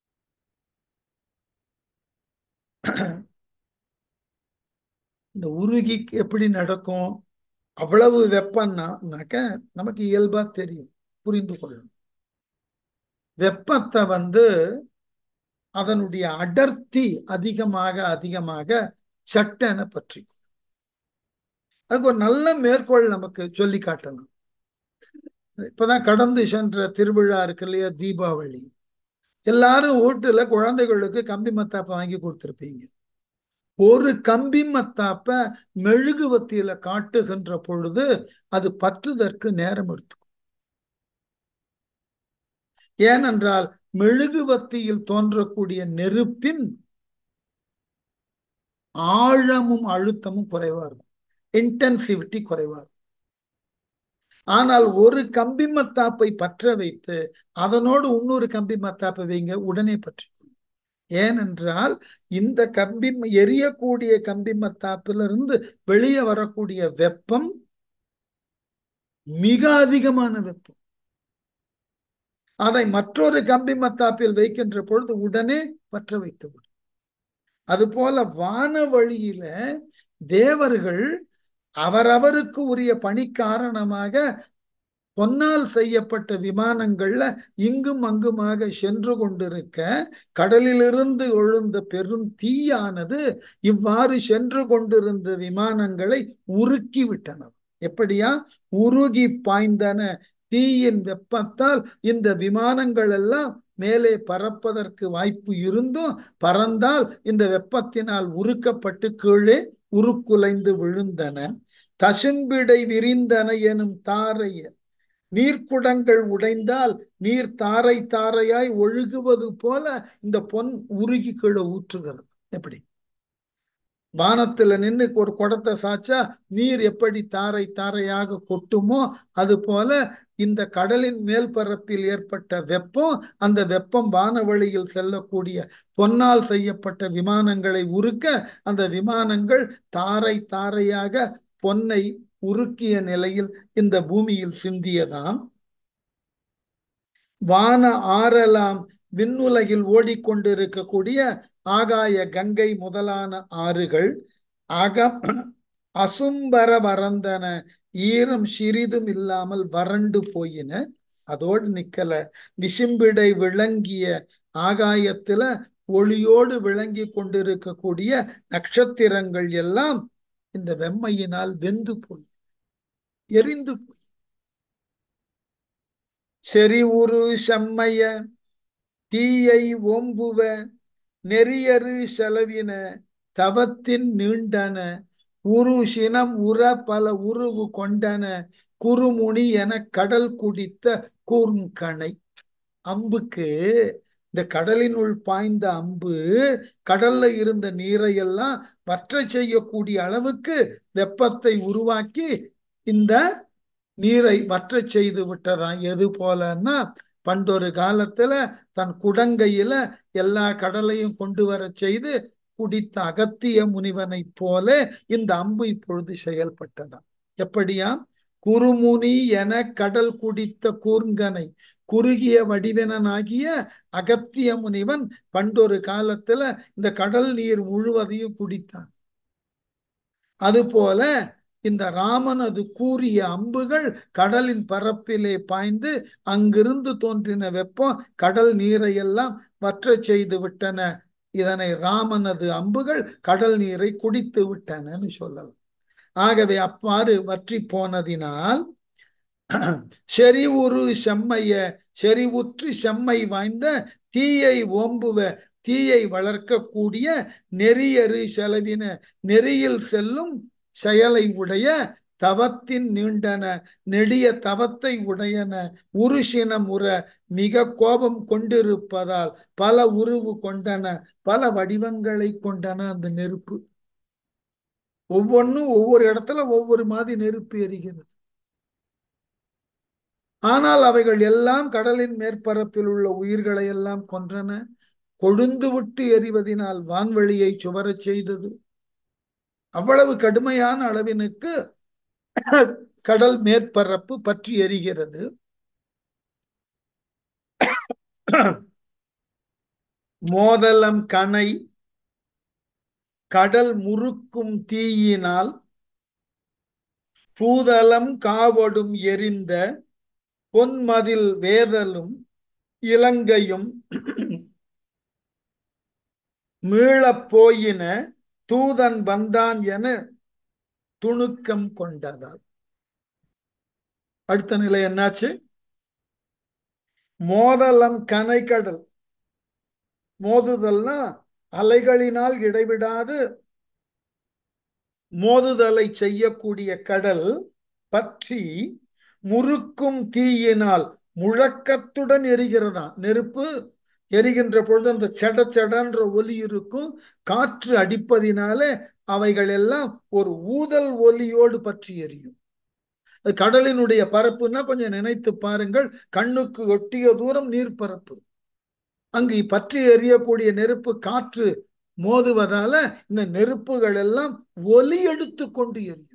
இந்த உருகி எப்படி நடக்கும் அவ்வளவு வெப்பம்னாக்க நமக்கு இயல்பா தெரியும் புரிந்து கொள்ளும் வெப்பத்தை வந்து அதனுடைய அடர்த்தி அதிகமாக அதிகமாக சட்டென பற்றி அதுக்கு ஒரு நல்ல மேற்கோள் நமக்கு சொல்லி காட்டணும் இப்பதான் கடந்து சென்ற திருவிழா இருக்கு இல்லையா தீபாவளி எல்லாரும் வீட்டுல குழந்தைகளுக்கு கம்பி மத்தாப்ப வாங்கி கொடுத்துருப்பீங்க ஒரு கம்பி மத்தாப்ப மெழுகுவத்தியில காட்டுகின்ற பொழுது அது பற்றுதற்கு நேரம் எடுத்துக்கும் ஏனென்றால் மெழுகுவத்தியில் தோன்றக்கூடிய நெருப்பின் ஆழமும் அழுத்தமும் குறைவா இருக்கும் இன்டென்சிவிட்டி குறைவா இருக்கும் ஆனால் ஒரு கம்பி மத்தாப்பை பற்ற வைத்து அதனோடு இன்னொரு கம்பி மத்தாப்பை வைங்க உடனே பற்றி ஏனென்றால் இந்த கம்பி எரியக்கூடிய கம்பி மத்தாப்பிலிருந்து வெளியே வரக்கூடிய வெப்பம் மிக அதிகமான வெப்பம் அதை மற்றொரு கம்பி மத்தாப்பில் வைக்கின்ற பொழுது உடனே பற்ற வைத்து விடும் அதுபோல வான வழியில தேவர்கள் அவரவருக்கு உரிய பணி காரணமாக பொன்னால் செய்யப்பட்ட விமானங்கள்ல இங்கும் அங்குமாக சென்று கொண்டிருக்க கடலிலிருந்து எழுந்த பெரும் தீயானது இவ்வாறு சென்று கொண்டிருந்த விமானங்களை உருக்கி விட்டன எப்படியா உருகி பாய்ந்தன தீயின் வெப்பத்தால் இந்த விமானங்கள் எல்லாம் மேலே பறப்பதற்கு வாய்ப்பு இருந்தும் பறந்தால் இந்த வெப்பத்தினால் உருக்கப்பட்டு கீழே உருக்குலைந்து விழுந்தன தசும்பிடை விரிந்தன எனும் தாரைய நீர்க்குடங்கள் உடைந்தால் நீர் தாரை தாரையாய் ஒழுகுவது போல இந்த பொன் உருகி கீழே ஊற்றுகிறது எப்படி வானத்துல நின்று ஒரு குடத்தை சாச்சா நீர் எப்படி தாரை தாரையாக கொட்டுமோ அது போல இந்த கடலின் மேல் பரப்பில் ஏற்பட்ட வெப்பம் அந்த வெப்பம் வானவழியில் செல்லக்கூடிய பொன்னால் செய்யப்பட்ட விமானங்களை உருக்க அந்த விமானங்கள் தாரை தாரையாக பொன்னை உருக்கிய நிலையில் இந்த பூமியில் சிந்தியதாம் வான ஆறலாம் விண்ணுலகில் ஓடிக்கொண்டிருக்கக்கூடிய ஆகாய கங்கை முதலான ஆறுகள் அகம் அசும்பர வறந்தன ஈரம் சிறிதும் இல்லாமல் வறண்டு போயின அதோடு நிக்கல விசும்பிடை விளங்கிய ஆகாயத்துல ஒளியோடு விளங்கி கொண்டிருக்கக்கூடிய நட்சத்திரங்கள் எல்லாம் இந்த வெம்மையினால் வெந்து போய் எரிந்து போய் செறிவுரு செம்மைய தீயை ஓம்புவ நெறியறு செலவின தவத்தின் நீண்டன உரு சினம் உற பல உருவு கொண்டன குறுமுனி என கடல் குடித்த கூர்ங்கணை அம்புக்கு இந்த கடலினுள் பாய்ந்த அம்பு கடல்ல இருந்த நீரையெல்லாம் வற்ற செய்யக்கூடிய அளவுக்கு வெப்பத்தை உருவாக்கி இந்த நீரை வற்ற செய்து விட்டதா எது போலன்னா பண்டொரு காலத்துல தன் குடங்கையில எல்லா கடலையும் கொண்டு வர செய்து குடித்த அகத்திய முனிவனை போல இந்த அம்பு இப்பொழுது செயல்பட்டதாம் எப்படியா குறுமுனி என கடல் குடித்த கூர்ங்கனை குறுகிய வடிவனாகிய அகத்திய முனிவன் பண்டொரு காலத்துல இந்த கடல் நீர் முழுவதையும் குடித்தான் அதுபோல இந்த ராமனது கூறிய அம்புகள் கடலின் பரப்பிலே பாய்ந்து அங்கிருந்து தோன்றின வெப்பம் கடல் நீரை எல்லாம் வற்ற செய்து விட்டன இதனை ராமனது அம்புகள் கடல் நீரை குடித்து விட்டனன்னு சொல்லலாம் ஆகவே அவ்வாறு வற்றி போனதினால் செறிவுரு செம்மைய செறிவுற்று செம்மை வாய்ந்த தீயை ஓம்புவ தீயை வளர்க்கக்கூடிய நெறியறு செலவின நெறியில் செல்லும் செயலை உடைய தவத்தின் நீண்டன நெடிய தவத்தை உடையன உருசினம் உற மிக கோபம் கொண்டிருப்பதால் பல உருவு கொண்டன பல வடிவங்களை கொண்டன அந்த நெருப்பு ஒவ்வொன்றும் ஒவ்வொரு இடத்துல ஒவ்வொரு மாதிரி நெருப்பு எரிகிறது ஆனால் அவைகள் எல்லாம் கடலின் மேற்பரப்பில் உள்ள உயிர்களை எல்லாம் கொன்றன கொழுந்து விட்டு எறிவதினால் வான்வெளியை சுவரச் செய்தது அவ்வளவு கடுமையான அளவினுக்கு கடல் மேற்பரப்பு பற்றி எரிகிறது மோதலம் கணை கடல் முறுக்கும் தீயினால் பூதலம் காவடும் எரிந்த பொன்மதில் வேதலும் இலங்கையும் மீளப் போயின தூதன் வந்தான் என துணுக்கம் கொண்டதால் அடுத்த நிலை என்னாச்சு மோதலம் கனைக்கடல் மோதுதல்னா அலைகளினால் இடைவிடாது மோதுதலை செய்யக்கூடிய கடல் பற்றி முறுக்கும் தீயினால் முழக்கத்துடன் எரிகிறதாம் நெருப்பு எரிகின்ற பொழுது அந்த செட செடன்ற ஒலி இருக்கும் காற்று அடிப்பதினாலே அவைகள் எல்லாம் ஒரு ஊதல் ஒலியோடு பற்றி எரியும் கடலினுடைய பரப்புன்னா கொஞ்சம் நினைத்து பாருங்கள் கண்ணுக்கு ஒட்டிய தூரம் நீர்ப்பரப்பு அங்கு பற்றி எரியக்கூடிய நெருப்பு காற்று மோதுவதால இந்த நெருப்புகள் எல்லாம் ஒலி எடுத்து கொண்டு எரியும்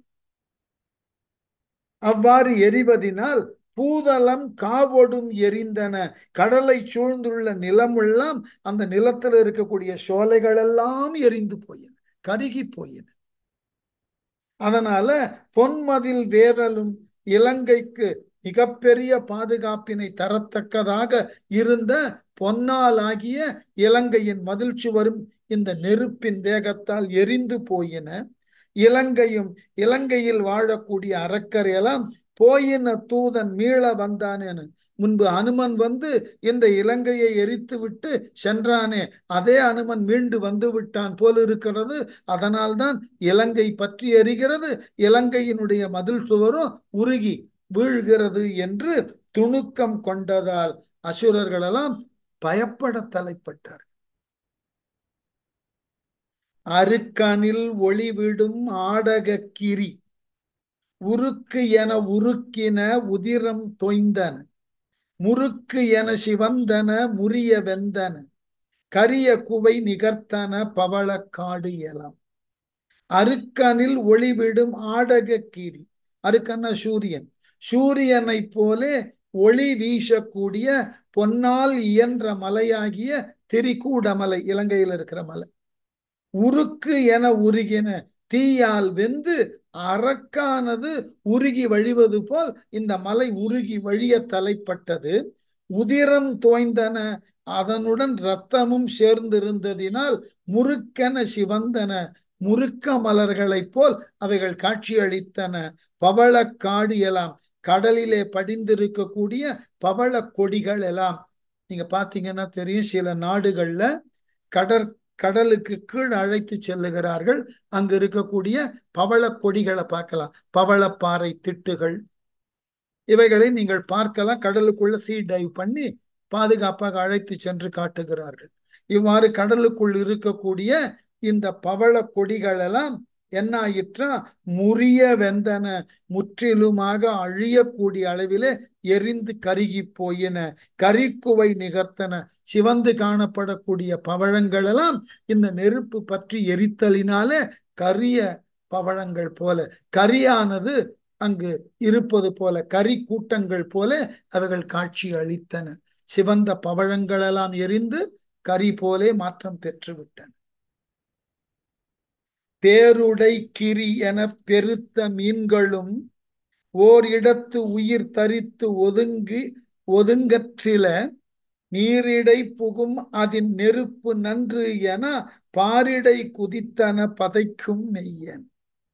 அவ்வாறு எரிவதினால் பூதளம் காவொடும் எரிந்தன கடலை சூழ்ந்துள்ள நிலமெல்லாம் அந்த நிலத்தில் இருக்கக்கூடிய சோலைகள் எல்லாம் எரிந்து போயின கருகி போயின அதனால பொன்மதில் வேதலும் இலங்கைக்கு மிகப்பெரிய பாதுகாப்பினை தரத்தக்கதாக இருந்த பொன்னாலாகிய இலங்கையின் மதில் சுவரும் இந்த நெருப்பின் வேகத்தால் எரிந்து போயின இலங்கையும் இலங்கையில் வாழக்கூடிய அரக்கரையெல்லாம் போயின தூதன் மீள வந்தானேன்னு முன்பு அனுமன் வந்து இந்த இலங்கையை எரித்து விட்டு சென்றானே அதே அனுமன் மீண்டு வந்து விட்டான் போல் இருக்கிறது அதனால்தான் இலங்கை பற்றி எரிகிறது இலங்கையினுடைய மதில் சுவரும் உருகி வீழ்கிறது என்று துணுக்கம் கொண்டதால் அசுரர்களெல்லாம் பயப்பட தலைப்பட்டார் அருக்கனில் ஒளிவிடும் ஆடக கிரி உருக்கு என உருக்கின உதிரம் தொய்ந்தன முறுக்கு என சிவந்தன முறிய வெந்தன கரிய குவை நிகர்த்தன பவள காடு எலாம் அருக்கனில் ஒளிவிடும் ஆடக கீரி அருக்கன சூரியன் சூரியனை போலே ஒளி வீசக்கூடிய பொன்னால் இயன்ற மலையாகிய திரிகூடமலை இலங்கையில் இருக்கிற மலை உருக்கு என உருகின தீயால் வெந்து அரக்கானது உருகி வழிவது போல் இந்த மலை உருகி வழிய தலைப்பட்டது உதிரம் தோய்ந்தன அதனுடன் இரத்தமும் சேர்ந்திருந்ததினால் முறுக்கென சிவந்தன முறுக்க மலர்களைப் போல் அவைகள் காட்சியளித்தன பவள காடு எல்லாம் கடலிலே படிந்திருக்கக்கூடிய பவள கொடிகள் எல்லாம் நீங்க பாத்தீங்கன்னா தெரியும் சில நாடுகள்ல கடற் கடலுக்கு கீழ் அழைத்து செல்லுகிறார்கள் அங்கு இருக்கக்கூடிய பவள கொடிகளை பார்க்கலாம் பவளப்பாறை திட்டுகள் இவைகளை நீங்கள் பார்க்கலாம் கடலுக்குள்ள சீ டைவ் பண்ணி பாதுகாப்பாக அழைத்து சென்று காட்டுகிறார்கள் இவ்வாறு கடலுக்குள் இருக்கக்கூடிய இந்த பவள கொடிகள் எல்லாம் என்ன ஆயிற்றா முறிய வெந்தன முற்றிலுமாக அழியக்கூடிய அளவிலே எரிந்து கருகி போயின கரிக்குவை நிகர்த்தன சிவந்து காணப்படக்கூடிய பவழங்கள் எல்லாம் இந்த நெருப்பு பற்றி எரித்தலினாலே கரிய பவழங்கள் போல கரியானது அங்கு இருப்பது போல கரி கூட்டங்கள் போல அவைகள் காட்சி அளித்தன சிவந்த பவழங்கள் எல்லாம் எரிந்து கரி போலே மாற்றம் பெற்றுவிட்டன பேருடை கிரி என பெருத்த மீன்களும் ஓர் இடத்து உயிர் தரித்து ஒதுங்கி ஒதுங்கற்றில நீரிடை புகும் அதன் நெருப்பு நன்று என பாரிடை குதித்தன பதைக்கும் மெய்யன்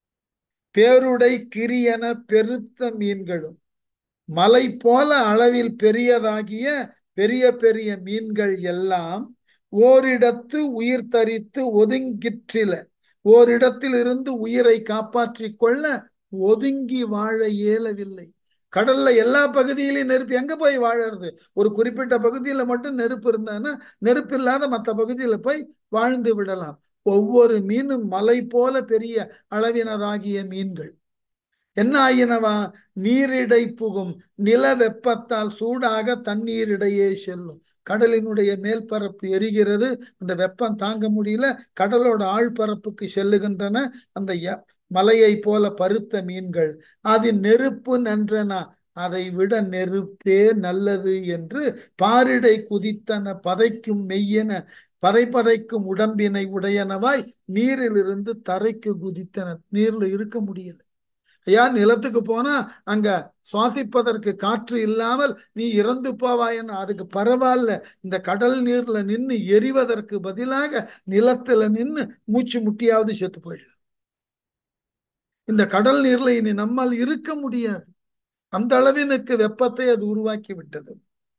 பேருடை கிரி என பெருத்த மீன்களும் மலை போல அளவில் பெரியதாகிய பெரிய பெரிய மீன்கள் எல்லாம் ஓரிடத்து உயிர் தரித்து ஒதுங்கிற்றில ஓரிடத்தில் இருந்து உயிரை காப்பாற்றிக் கொள்ள ஒதுங்கி வாழ இயலவில்லை கடல்ல எல்லா பகுதியிலையும் நெருப்பு எங்க போய் வாழறது ஒரு குறிப்பிட்ட பகுதியில மட்டும் நெருப்பு இருந்தான்னா நெருப்பு இல்லாத மற்ற பகுதியில போய் வாழ்ந்து விடலாம் ஒவ்வொரு மீனும் மலை போல பெரிய அளவினதாகிய மீன்கள் என்ன ஆயினவா நீரிடை புகும் நில வெப்பத்தால் சூடாக தண்ணீரிடையே செல்லும் கடலினுடைய மேல்பரப்பு எரிகிறது அந்த வெப்பம் தாங்க முடியல கடலோட ஆழ்பரப்புக்கு செல்லுகின்றன அந்த மலையை போல பருத்த மீன்கள் அது நெருப்பு நன்றனா அதை விட நெருப்பே நல்லது என்று பாரிடை குதித்தன பதைக்கும் மெய்யென பதை பதைக்கும் உடம்பினை உடையனவாய் நீரிலிருந்து தரைக்கு குதித்தன நீர்ல இருக்க முடியல ஐயா நிலத்துக்கு போனா அங்க சுவாசிப்பதற்கு காற்று இல்லாமல் நீ இறந்து போவாயன்னு அதுக்கு பரவாயில்ல இந்த கடல் நீர்ல நின்று எரிவதற்கு பதிலாக நிலத்துல நின்று மூச்சு முட்டியாவது செத்து போயிடலாம் இந்த கடல் நீர்ல இனி நம்மால் இருக்க முடியாது அந்த அளவினுக்கு வெப்பத்தை அது உருவாக்கி விட்டது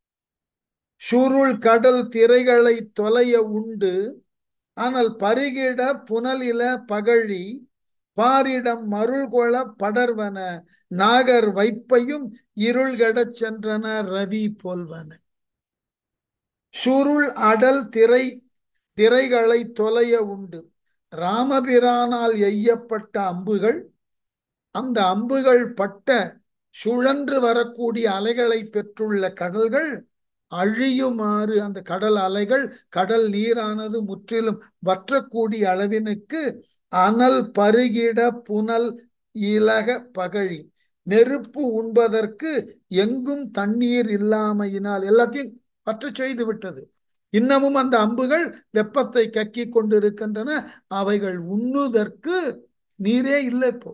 சுருள் கடல் திரைகளை தொலைய உண்டு ஆனால் பருகிட புனலில பகழி பாரிடம் மருள்கொள படர்வன நாகர் வைப்பையும் இருள்கடச் சென்றன ரவி போல்வன சுருள் அடல் திரை திரைகளை தொலைய உண்டு ராமபிரானால் எய்யப்பட்ட அம்புகள் அந்த அம்புகள் பட்ட சுழன்று வரக்கூடிய அலைகளை பெற்றுள்ள கடல்கள் அழியுமாறு அந்த கடல் அலைகள் கடல் நீரானது முற்றிலும் வற்றக்கூடிய அளவினுக்கு அனல் பருகிட புனல் இலக பகழி நெருப்பு உண்பதற்கு எங்கும் தண்ணீர் இல்லாமையினால் எல்லாத்தையும் பற்ற செய்து விட்டது இன்னமும் அந்த அம்புகள் வெப்பத்தை கக்கி கொண்டிருக்கின்றன அவைகள் உண்ணுதற்கு நீரே இல்லை இப்போ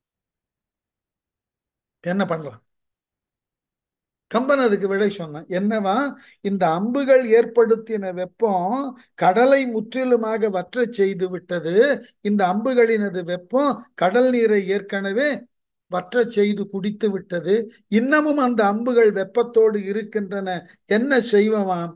என்ன பண்ணலாம் கம்பன் அதுக்கு விடை சொன்னான் என்னவா இந்த அம்புகள் ஏற்படுத்தின வெப்பம் கடலை முற்றிலுமாக வற்ற செய்து விட்டது இந்த அம்புகளினது வெப்பம் கடல் நீரை ஏற்கனவே வற்றச் செய்து குடித்து விட்டது இன்னமும் அந்த அம்புகள் வெப்பத்தோடு இருக்கின்றன என்ன செய்வமாம்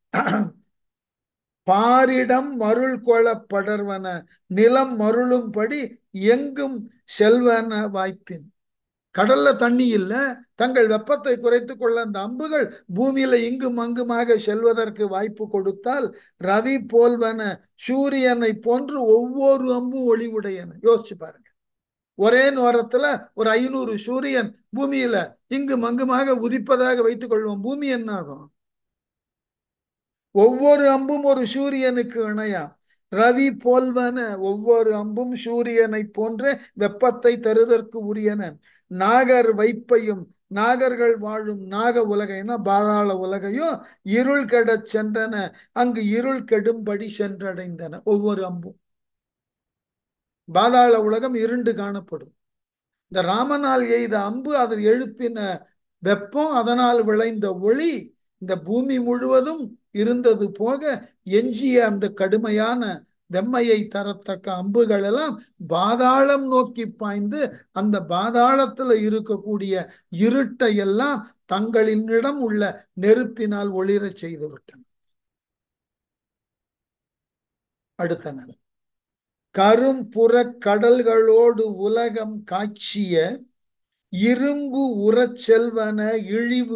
பாரிடம் மருள் கொள படர்வன நிலம் மருளும்படி எங்கும் செல்வன வாய்ப்பின் கடல்ல தண்ணி இல்ல தங்கள் வெப்பத்தை குறைத்து கொள்ள அந்த அம்புகள் பூமியில இங்கும் அங்குமாக செல்வதற்கு வாய்ப்பு கொடுத்தால் ரவி போல்வன சூரியனை போன்று ஒவ்வொரு அம்பும் ஒளிவுடையன யோசிச்சு பாருங்க ஒரே நேரத்துல ஒரு ஐநூறு சூரியன் பூமியில இங்கும் அங்குமாக உதிப்பதாக வைத்துக் கொள்வோம் பூமி என்ன ஆகும் ஒவ்வொரு அம்பும் ஒரு சூரியனுக்கு இணையா ரவி போல்வன ஒவ்வொரு அம்பும் சூரியனை போன்ற வெப்பத்தை தருதற்கு உரியன நாகர் வைப்பையும் நாகர்கள் வாழும் நாக உலகைனா பாதாள உலகையும் இருள் கெடச் சென்றன அங்கு இருள் கெடும்படி சென்றடைந்தன ஒவ்வொரு அம்பும் பாதாள உலகம் இருண்டு காணப்படும் இந்த ராமனால் எய்த அம்பு அதில் எழுப்பின வெப்பம் அதனால் விளைந்த ஒளி இந்த பூமி முழுவதும் இருந்தது போக எஞ்சிய அந்த கடுமையான வெம்மையை தரத்தக்க அம்புகள் எல்லாம் பாதாளம் நோக்கி பாய்ந்து அந்த பாதாளத்துல இருக்கக்கூடிய இருட்டை எல்லாம் தங்களினிடம் உள்ள நெருப்பினால் ஒளிரச் செய்து விட்டன அடுத்த நிலை கரும்புற கடல்களோடு உலகம் காட்சிய இரும்பு உறச் செல்வன இழிவு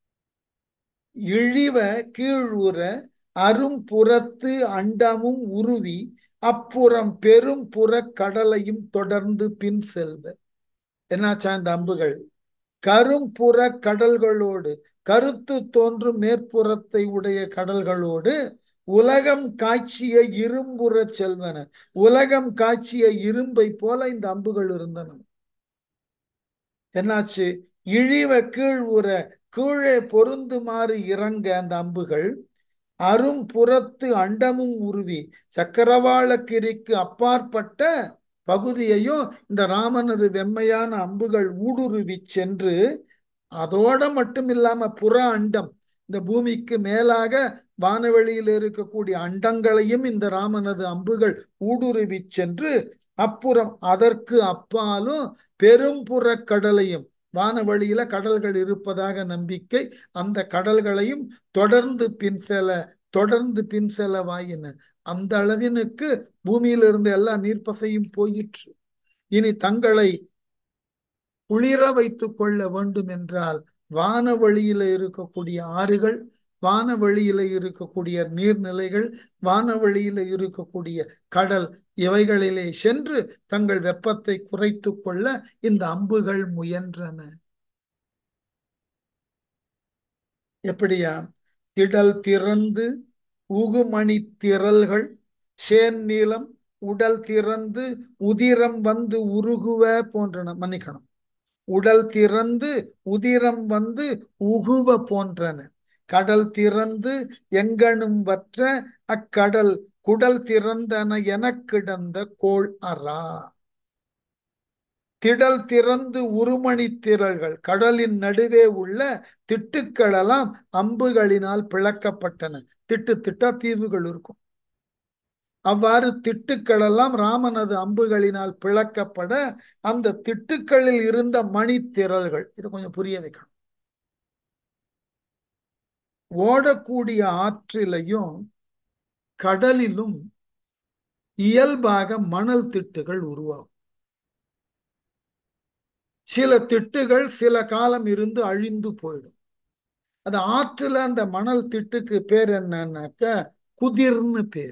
இழிவ கீழுற அரும்புறத்து அண்டமும் உருவி அப்புறம் பெரும் புற கடலையும் தொடர்ந்து பின் செல்வ என்னாச்சா இந்த அம்புகள் கரும்புற கடல்களோடு கருத்து தோன்றும் மேற்புறத்தை உடைய கடல்களோடு உலகம் காட்சிய இரும்புற செல்வன உலகம் காட்சிய இரும்பை போல இந்த அம்புகள் இருந்தன என்னாச்சு இழிவ கீழ் உற கீழே பொருந்துமாறு இறங்க அந்த அம்புகள் அரும் புறத்து அண்டமும் உருவி சக்கரவாளக்கிரிக்கு அப்பாற்பட்ட பகுதியையும் இந்த ராமனது வெம்மையான அம்புகள் ஊடுருவி சென்று அதோட மட்டும் இல்லாம புற அண்டம் இந்த பூமிக்கு மேலாக வானவெளியில் இருக்கக்கூடிய அண்டங்களையும் இந்த ராமனது அம்புகள் ஊடுருவி சென்று அப்புறம் அதற்கு அப்பாலும் பெரும்புற கடலையும் வானவழியில கடல்கள் இருப்பதாக நம்பிக்கை அந்த கடல்களையும் தொடர்ந்து பின் செல தொடர்ந்து பின் செலவாயின அந்த அளவினுக்கு பூமியிலிருந்து எல்லா நீர்ப்பசையும் போயிற்று இனி தங்களை குளிர வைத்துக் கொள்ள வேண்டும் என்றால் வானவழியில இருக்கக்கூடிய ஆறுகள் வானவெளியில இருக்கக்கூடிய நீர்நிலைகள் வானவெளியில இருக்கக்கூடிய கடல் இவைகளிலே சென்று தங்கள் வெப்பத்தை குறைத்து கொள்ள இந்த அம்புகள் முயன்றன எப்படியா திடல் திறந்து உகுமணி திரள்கள் சேன் நீளம் உடல் திறந்து உதிரம் வந்து உருகுவ போன்றன மன்னிக்கணும் உடல் திறந்து உதிரம் வந்து உகுவ போன்றன கடல் திறந்து எங்கனும் வற்ற அக்கடல் குடல் திறந்தன என கிடந்த கோள் அரா திடல் திறந்து உருமணி திரள்கள் கடலின் நடுவே உள்ள திட்டுக்களெல்லாம் அம்புகளினால் பிளக்கப்பட்டன திட்டு திட்டா தீவுகள் இருக்கும் அவ்வாறு திட்டுக்களெல்லாம் ராமனது அம்புகளினால் பிளக்கப்பட அந்த திட்டுக்களில் இருந்த மணித்திரள்கள் இது கொஞ்சம் புரிய வைக்கணும் ஓடக்கூடிய ஆற்றிலையும் கடலிலும் இயல்பாக மணல் திட்டுகள் உருவாகும் சில திட்டுகள் சில காலம் இருந்து அழிந்து போயிடும் அது ஆற்றுல அந்த மணல் திட்டுக்கு பேர் என்னன்னாக்க குதிர்னு பேர்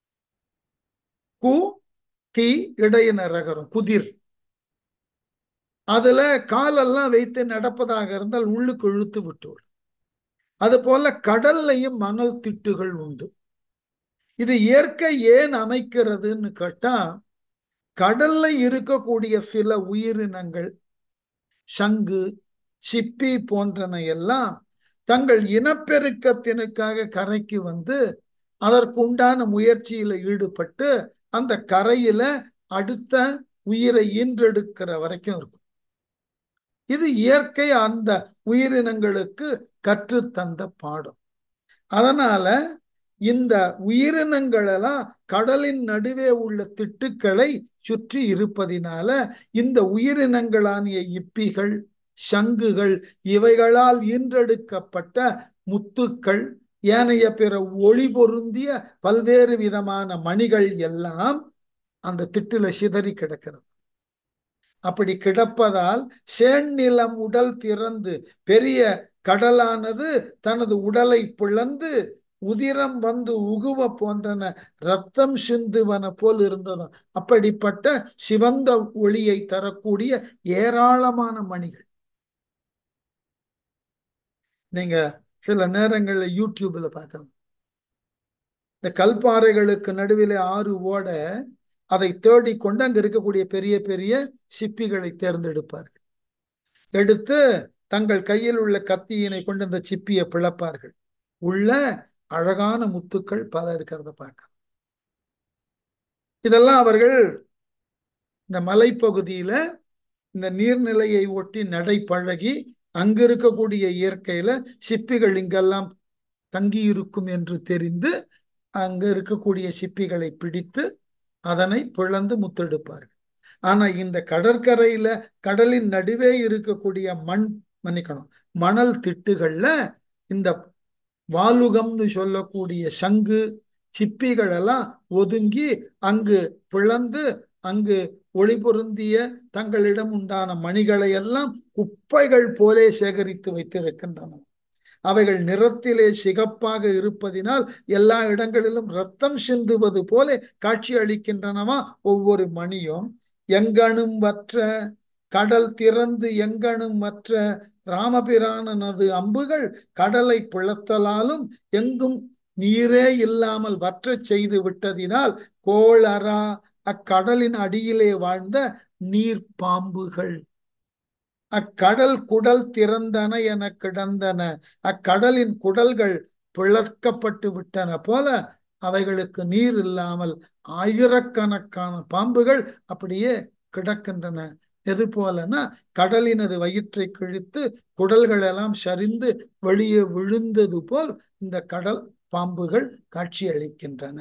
கு தி இடையின ரகரம் குதிர் அதுல காலெல்லாம் வைத்து நடப்பதாக இருந்தால் உள்ளுக்கு இழுத்து விட்டுவிடும் அது போல கடல்லையும் மணல் திட்டுகள் உண்டு இது இயற்கை ஏன் அமைக்கிறதுன்னு கேட்டா கடல்ல இருக்கக்கூடிய சில உயிரினங்கள் சங்கு சிப்பி போன்றன எல்லாம் தங்கள் இனப்பெருக்கத்தினுக்காக கரைக்கு வந்து அதற்குண்டான முயற்சியில ஈடுபட்டு அந்த கரையில அடுத்த உயிரை ஈன்றெடுக்கிற வரைக்கும் இருக்கும் இது இயற்கை அந்த உயிரினங்களுக்கு கற்றுத்தந்த பாடம் அதனால இந்த உயிரினங்களெல்லாம் கடலின் நடுவே உள்ள திட்டுக்களை சுற்றி இருப்பதினால இந்த உயிரினங்களானிய இப்பிகள் சங்குகள் இவைகளால் ஈன்றெடுக்கப்பட்ட முத்துக்கள் ஏனைய பிற ஒளி பொருந்திய பல்வேறு விதமான மணிகள் எல்லாம் அந்த திட்டுல சிதறி கிடக்கிறது அப்படி கிடப்பதால் சேண்நிலம் உடல் திறந்து பெரிய கடலானது தனது உடலை பிளந்து உதிரம் வந்து உகுவ போன்றன ரத்தம் சிந்துவன போல் இருந்ததும் அப்படிப்பட்ட சிவந்த ஒளியை தரக்கூடிய ஏராளமான மணிகள் நீங்க சில நேரங்கள்ல யூடியூப்ல பார்க்கலாம் இந்த கல்பாறைகளுக்கு நடுவிலே ஆறு ஓட அதை தேடிக்கொண்டு அங்க இருக்கக்கூடிய பெரிய பெரிய சிப்பிகளை தேர்ந்தெடுப்பார்கள் எடுத்து தங்கள் கையில் உள்ள கத்தியினை கொண்டு அந்த சிப்பியை பிளப்பார்கள் உள்ள அழகான முத்துக்கள் பல இருக்கிறத பார்க்க இதெல்லாம் அவர்கள் இந்த மலைப்பகுதியில இந்த நீர்நிலையை ஒட்டி நடை பழகி அங்க இருக்கக்கூடிய இயற்கையில சிப்பிகள் இங்கெல்லாம் தங்கி இருக்கும் என்று தெரிந்து அங்க இருக்கக்கூடிய சிப்பிகளை பிடித்து அதனை பிளந்து முத்தெடுப்பார்கள் ஆனா இந்த கடற்கரையில கடலின் நடுவே இருக்கக்கூடிய மண் மன்னிக்கணும் மணல் திட்டுகள்ல இந்த வாலுகம்னு சொல்லக்கூடிய சங்கு சிப்பிகள் எல்லாம் ஒதுங்கி அங்கு பிளந்து அங்கு ஒளி பொருந்திய தங்களிடம் உண்டான மணிகளை எல்லாம் குப்பைகள் போலே சேகரித்து வைத்திருக்கின்றன அவைகள் நிறத்திலே சிகப்பாக இருப்பதினால் எல்லா இடங்களிலும் ரத்தம் சிந்துவது போல காட்சி அளிக்கின்றனவா ஒவ்வொரு மணியும் எங்கனும் வற்ற கடல் திறந்து எங்கனும் மற்ற ராமபிரானனது அம்புகள் கடலை பிளத்தலாலும் எங்கும் நீரே இல்லாமல் வற்றச் செய்து விட்டதினால் கோளரா அக்கடலின் அடியிலே வாழ்ந்த நீர் பாம்புகள் அக்கடல் குடல் திறந்தன என கிடந்தன அக்கடலின் குடல்கள் பிளர்க்கப்பட்டு விட்டன போல அவைகளுக்கு நீர் இல்லாமல் ஆயிரக்கணக்கான பாம்புகள் அப்படியே கிடக்கின்றன எது போலனா கடலினது வயிற்றை கிழித்து குடல்கள் எல்லாம் சரிந்து வெளியே விழுந்தது போல் இந்த கடல் பாம்புகள் காட்சி அளிக்கின்றன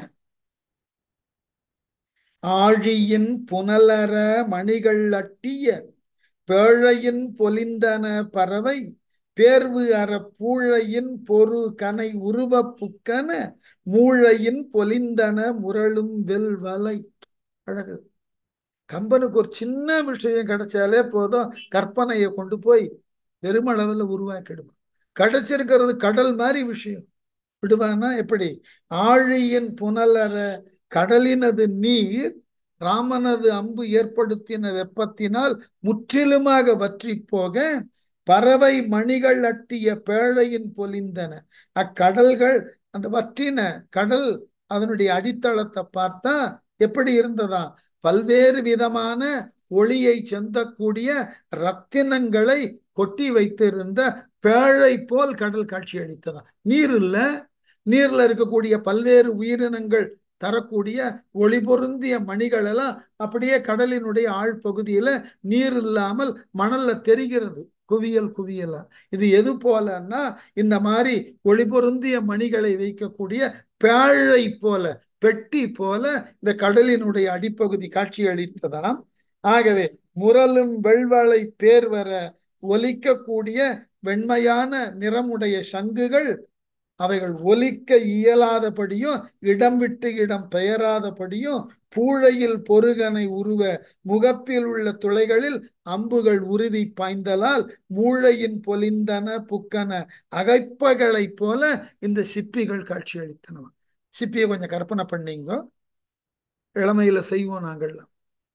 ஆழியின் புனலர மணிகள் அட்டிய பேழையின் பொலிந்தன பறவை பேர்வு அற பூழையின் பொறு கனை உருவ புக்கன மூழையின் பொலிந்தன முரளும் வெல்வலை அழகு கம்பனுக்கு ஒரு சின்ன விஷயம் கிடைச்சாலே போதும் கற்பனையை கொண்டு போய் பெருமளவில் உருவாக்கிடுவான் கிடைச்சிருக்கிறது கடல் மாதிரி விஷயம் விடுவானா எப்படி ஆழியின் புனலற கடலினது நீர் ராமனது அம்பு ஏற்படுத்தின வெப்பத்தினால் முற்றிலுமாக வற்றி போக பறவை மணிகள் அட்டிய பேழையின் பொலிந்தன அக்கடல்கள் அந்த வற்றின கடல் அதனுடைய அடித்தளத்தை பார்த்தா எப்படி இருந்ததா பல்வேறு விதமான ஒளியை செந்தக்கூடிய ரத்தினங்களை கொட்டி வைத்திருந்த பேழை போல் கடல் காட்சி அளித்ததா நீர் இல்ல நீர்ல இருக்கக்கூடிய பல்வேறு உயிரினங்கள் தரக்கூடிய ஒளி பொருந்திய மணிகள் எல்லாம் அப்படியே கடலினுடைய ஆழ்பகுதியில நீர் இல்லாமல் மணல்ல தெரிகிறது குவியல் குவியலா இது எது போலன்னா இந்த மாதிரி ஒளி பொருந்திய மணிகளை வைக்கக்கூடிய பேழை போல பெட்டி போல இந்த கடலினுடைய அடிப்பகுதி காட்சி அளித்ததாம் ஆகவே முரலும் வெள்வளை பேர் வர ஒலிக்கக்கூடிய வெண்மையான நிறமுடைய சங்குகள் அவைகள் ஒலிக்க இயலாதபடியும் இடம் விட்டு இடம் பெயராதபடியும் பூழையில் பொருகனை உருவ முகப்பில் உள்ள துளைகளில் அம்புகள் உறுதி பாய்ந்தலால் மூளையின் பொலிந்தன புக்கன அகைப்பகளைப் போல இந்த சிப்பிகள் காட்சி அளித்தன சிப்பியை கொஞ்சம் கற்பனை பண்ணீங்க இளமையில செய்வோம் நாங்கள்லாம்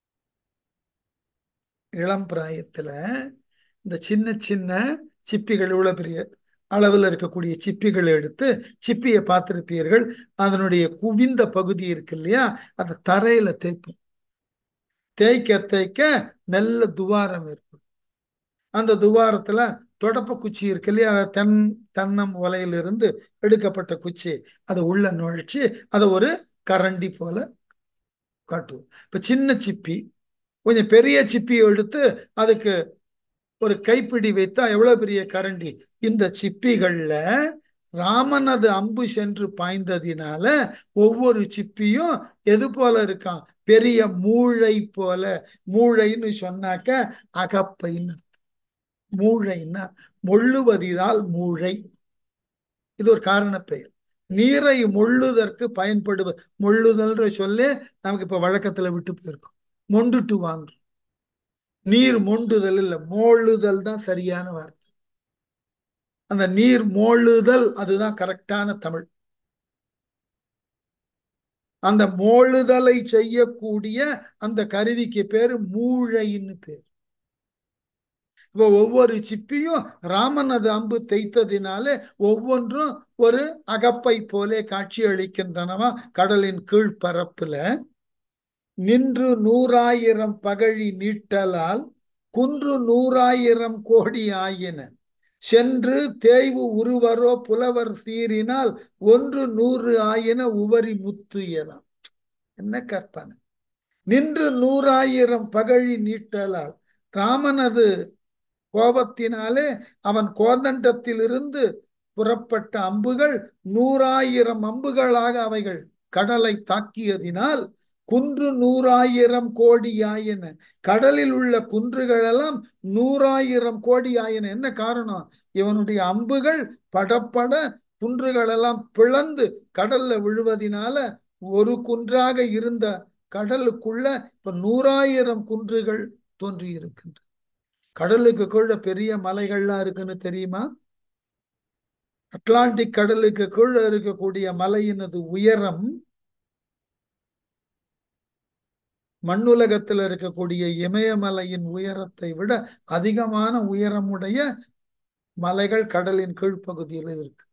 இளம் பிராயத்துல இந்த சின்ன சின்ன சிப்பிகள் இவ்வளவு பெரிய அளவில் இருக்கக்கூடிய சிப்பிகளை எடுத்து சிப்பியை பார்த்திருப்பீர்கள் அதனுடைய குவிந்த பகுதி இருக்கு இல்லையா அதை தரையில தேய்ப்போம் தேய்க்க தேய்க்க நல்ல துவாரம் இருக்கும் அந்த துவாரத்துல தொடப்ப குச்சி இருக்கு இல்லையா தென் தென்னம் உலையிலிருந்து எடுக்கப்பட்ட குச்சி அதை உள்ள நுழைச்சி அதை ஒரு கரண்டி போல காட்டுவோம் இப்ப சின்ன சிப்பி கொஞ்சம் பெரிய சிப்பியை எடுத்து அதுக்கு ஒரு கைப்பிடி வைத்தா எவ்வளவு பெரிய கரண்டி இந்த சிப்பிகள்ல ராமனது அம்பு சென்று பாய்ந்ததினால ஒவ்வொரு சிப்பியும் எது போல இருக்கான் பெரிய மூளை போல மூளைன்னு சொன்னாக்க அகப்பைன்னு மூளைன்னா மொள்ளுவதினால் மூளை இது ஒரு காரண பெயர் நீரை மொள்ளுதற்கு பயன்படுவது மொள்ளுதல்ன்ற சொல்லு நமக்கு இப்ப வழக்கத்துல விட்டு போயிருக்கோம் மொண்டுட்டு வாங்க நீர் மொண்டுதல் இல்ல மோளுதல் தான் சரியான வார்த்தை அந்த நீர் மோளுதல் அதுதான் கரெக்டான தமிழ் அந்த மோளுதலை செய்யக்கூடிய அந்த கருவிக்கு பேரு மூளைன்னு பேர் இப்போ ஒவ்வொரு சிப்பியும் ராமனது அம்பு தைத்ததினாலே ஒவ்வொன்றும் ஒரு அகப்பை போலே காட்சி அளிக்கின்றனவா கடலின் கீழ்ப்பரப்புல நின்று நூறாயிரம் பகழி நீட்டலால் குன்று நூறாயிரம் கோடி ஆயின சென்று தேய்வு உருவரோ புலவர் சீரினால் ஒன்று நூறு ஆயின உவரி முத்து எலாம் என்ன கற்பனை நின்று நூறாயிரம் பகழி நீட்டலால் ராமனது கோபத்தினாலே அவன் கோதண்டத்திலிருந்து புறப்பட்ட அம்புகள் நூறாயிரம் அம்புகளாக அவைகள் கடலை தாக்கியதினால் குன்று நூறாயிரம் கோடி ஆயின கடலில் உள்ள குன்றுகள் எல்லாம் நூறாயிரம் கோடி ஆயின என்ன காரணம் இவனுடைய அம்புகள் படப்பட குன்றுகள் எல்லாம் பிளந்து கடல்ல விழுவதினால ஒரு குன்றாக இருந்த கடலுக்குள்ள இப்ப நூறாயிரம் குன்றுகள் தோன்றி இருக்கின்றன கடலுக்கு கீழே பெரிய மலைகள்லாம் இருக்குன்னு தெரியுமா அட்லாண்டிக் கடலுக்கு கீழே இருக்கக்கூடிய மலையினது உயரம் மண்ணுலகத்தில் இருக்கக்கூடிய இமயமலையின் உயரத்தை விட அதிகமான உயரமுடைய மலைகள் கடலின் கீழ்ப்பகுதியில் இருக்கு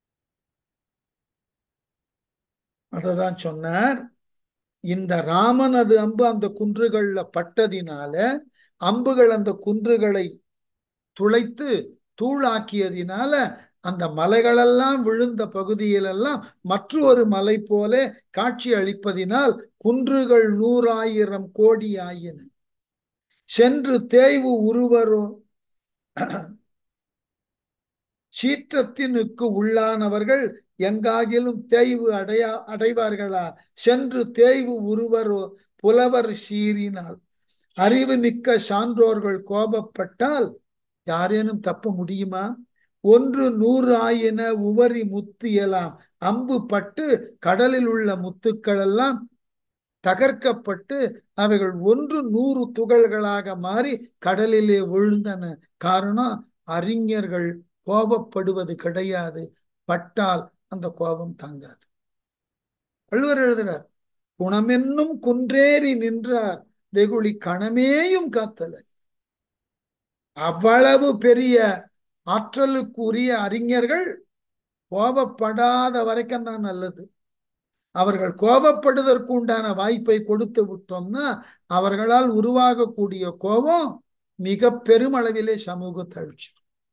அததான் சொன்னார் இந்த ராமனது அம்பு அந்த குன்றுகள்ல பட்டதினால அம்புகள் அந்த குன்றுகளை துளைத்து தூளாக்கியதினால அந்த மலைகளெல்லாம் விழுந்த பகுதியிலெல்லாம் மற்றொரு மலை போல காட்சி அளிப்பதினால் குன்றுகள் நூறாயிரம் கோடி ஆயின சென்று தேய்வு உருவரோ சீற்றத்தினுக்கு உள்ளானவர்கள் எங்காகிலும் தேய்வு அடையா அடைவார்களா சென்று தேய்வு உருவரோ புலவர் சீறினால் அறிவு மிக்க சான்றோர்கள் கோபப்பட்டால் யாரேனும் தப்ப முடியுமா ஒன்று நூறு ஆயின உவரி முத்து எல்லாம் அம்பு பட்டு கடலில் உள்ள முத்துக்கள் எல்லாம் தகர்க்கப்பட்டு அவைகள் ஒன்று நூறு துகள்களாக மாறி கடலிலே விழுந்தன காரணம் அறிஞர்கள் கோபப்படுவது கிடையாது பட்டால் அந்த கோபம் தாங்காது வள்ளுவர் எழுதுறார் குணமென்னும் குன்றேறி நின்றார் வெகுளி கணமேயும் காத்தல அவ்வளவு பெரிய ஆற்றலுக்குரிய அறிஞர்கள் கோபப்படாத வரைக்கும் தான் நல்லது அவர்கள் கோபப்படுவதற்கு உண்டான வாய்ப்பை கொடுத்து விட்டோம்னா அவர்களால் உருவாகக்கூடிய கோபம் மிக பெருமளவிலே சமூகத்தை அழிச்சு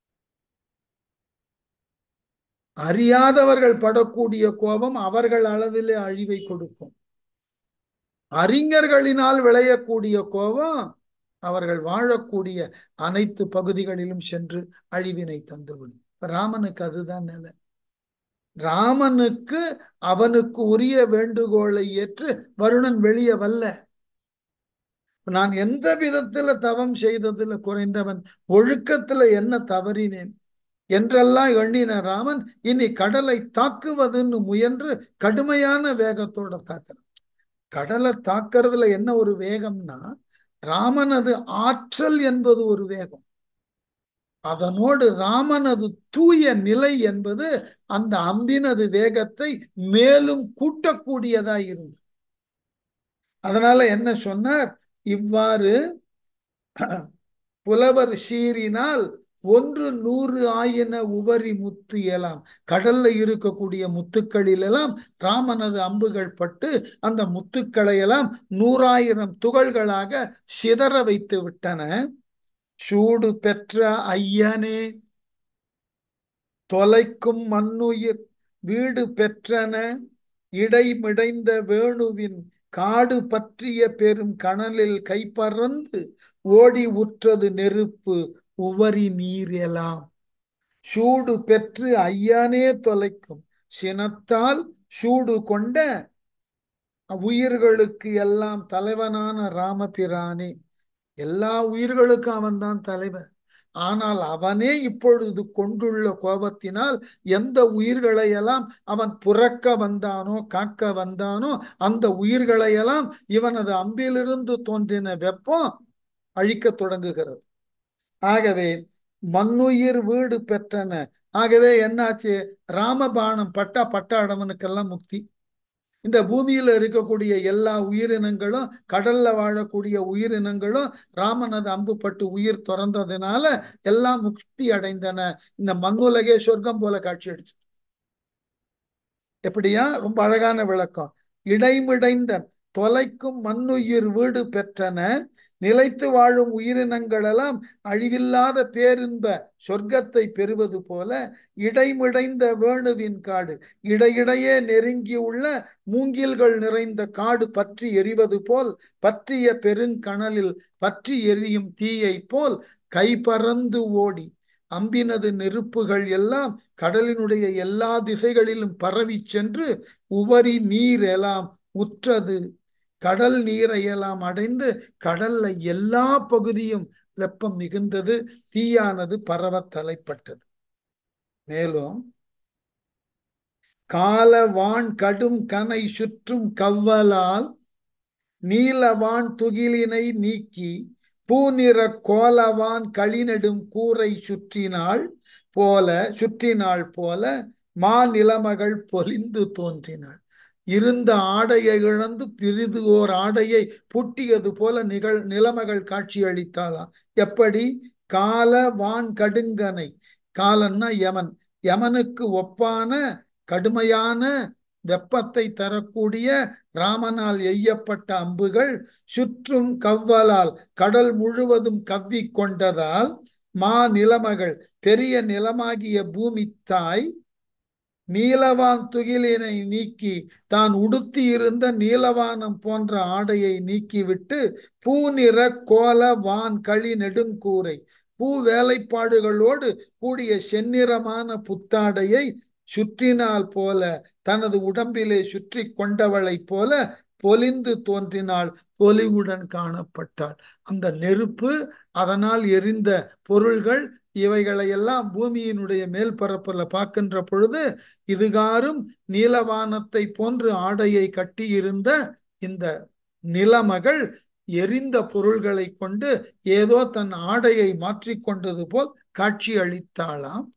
அறியாதவர்கள் படக்கூடிய கோபம் அவர்கள் அளவிலே அழிவை கொடுக்கும் அறிஞர்களினால் விளையக்கூடிய கோபம் அவர்கள் வாழக்கூடிய அனைத்து பகுதிகளிலும் சென்று அழிவினை தந்துவிடும் ராமனுக்கு அதுதான் நிலை ராமனுக்கு அவனுக்கு உரிய வேண்டுகோளை ஏற்று வருணன் வெளியே வல்ல நான் எந்த விதத்துல தவம் செய்ததுல குறைந்தவன் ஒழுக்கத்துல என்ன தவறினேன் என்றெல்லாம் எண்ணின ராமன் இனி கடலை தாக்குவதுன்னு முயன்று கடுமையான வேகத்தோட தாக்குறான் கடலை தாக்குறதுல என்ன ஒரு வேகம்னா ராமனது ஆற்றல் என்பது ஒரு வேகம் அதனோடு ராமனது தூய நிலை என்பது அந்த அம்பினது வேகத்தை மேலும் கூட்டக்கூடியதா இருந்தது அதனால என்ன சொன்னார் இவ்வாறு புலவர் சீறினால் ஒன்று நூறு ஆயின உவரி முத்து எல்லாம் கடல்ல இருக்கக்கூடிய முத்துக்களிலெல்லாம் ராமனது அம்புகள் பட்டு அந்த முத்துக்களை எல்லாம் நூறாயிரம் துகள்களாக சிதற வைத்து விட்டன சூடு பெற்ற ஐயனே தொலைக்கும் மண்ணுயிர் வீடு பெற்றன இடைமிடைந்த வேணுவின் காடு பற்றிய பெரும் கணலில் கைப்பறந்து ஓடி உற்றது நெருப்பு உவரி நீர் எல்லாம் சூடு பெற்று ஐயானே தொலைக்கும் சினத்தால் சூடு கொண்ட உயிர்களுக்கு எல்லாம் தலைவனான ராமபிரானே எல்லா உயிர்களுக்கும் அவன்தான் தலைவன் ஆனால் அவனே இப்பொழுது கொண்டுள்ள கோபத்தினால் எந்த உயிர்களை எல்லாம் அவன் புறக்க வந்தானோ காக்க வந்தானோ அந்த உயிர்களை எல்லாம் இவனது அம்பிலிருந்து தோன்றின வெப்பம் அழிக்க தொடங்குகிறது ஆகவே மண்ணுயிர் வீடு பெற்றன ஆகவே என்னாச்சு ராமபாணம் பட்டா பட்டாடவனுக்கெல்லாம் முக்தி இந்த பூமியில இருக்கக்கூடிய எல்லா உயிரினங்களும் கடல்ல வாழக்கூடிய உயிரினங்களும் ராமனது அம்புப்பட்டு உயிர் துறந்ததுனால எல்லாம் முக்தி அடைந்தன இந்த மண்ணுலகே சொர்க்கம் போல காட்சி அடிச்சு எப்படியா ரொம்ப அழகான விளக்கம் இடைமிடைந்த தொலைக்கும் மண்ணுயிர் வீடு பெற்றன நிலைத்து வாழும் உயிரினங்களெல்லாம் அழிவில்லாத பேரின்ப சொர்க்கத்தை பெறுவது போல இடைமிடைந்த வேணுவின் காடு இடையிடையே நெருங்கியுள்ள மூங்கில்கள் நிறைந்த காடு பற்றி எரிவது போல் பற்றிய பெருங்கணலில் பற்றி எரியும் தீயை போல் கை பறந்து ஓடி அம்பினது நெருப்புகள் எல்லாம் கடலினுடைய எல்லா திசைகளிலும் பரவி சென்று உவரி நீர் எல்லாம் உற்றது கடல் நீரை எல்லாம் அடைந்து கடல்ல எல்லா பகுதியும் வெப்பம் மிகுந்தது தீயானது பரவ தலைப்பட்டது மேலும் காலவான் கடும் கனை சுற்றும் கவ்வலால் நீலவான் துகிலினை நீக்கி பூநிற கோலவான் களிநெடும் கூரை சுற்றினாள் போல சுற்றினாள் போல மாநிலமகள் பொலிந்து தோன்றினாள் இருந்த ஆடையை இழந்து பிரிது ஓர் ஆடையை புட்டியது போல நிகழ் நிலைமைகள் காட்சி அளித்தாளாம் எப்படி கால வான் கடுங்கனை காலன்னா யமன் யமனுக்கு ஒப்பான கடுமையான வெப்பத்தை தரக்கூடிய ராமனால் எய்யப்பட்ட அம்புகள் சுற்றும் கவ்வலால் கடல் முழுவதும் கவ்வி கொண்டதால் மா நிலமகள் பெரிய நிலமாகிய பூமி தாய் நீலவான் துகிலினை நீக்கி தான் உடுத்தி இருந்த நீலவானம் போன்ற ஆடையை நீக்கிவிட்டு பூநிற கோல வான் களி நெடுங்கூரை பூ வேலைப்பாடுகளோடு கூடிய செந்நிறமான புத்தாடையை சுற்றினால் போல தனது உடம்பிலே சுற்றி கொண்டவளைப் போல பொலிந்து தோன்றினாள் பொலிவுடன் காணப்பட்டாள் அந்த நெருப்பு அதனால் எரிந்த பொருள்கள் இவைகளை எல்லாம் பூமியினுடைய மேல் பரப்புல பார்க்கின்ற பொழுது இதுகாரும் நீலவானத்தை போன்று ஆடையை கட்டியிருந்த இந்த நிலமகள் எரிந்த பொருள்களை கொண்டு ஏதோ தன் ஆடையை மாற்றிக்கொண்டது போல் காட்சி அளித்தாளாம்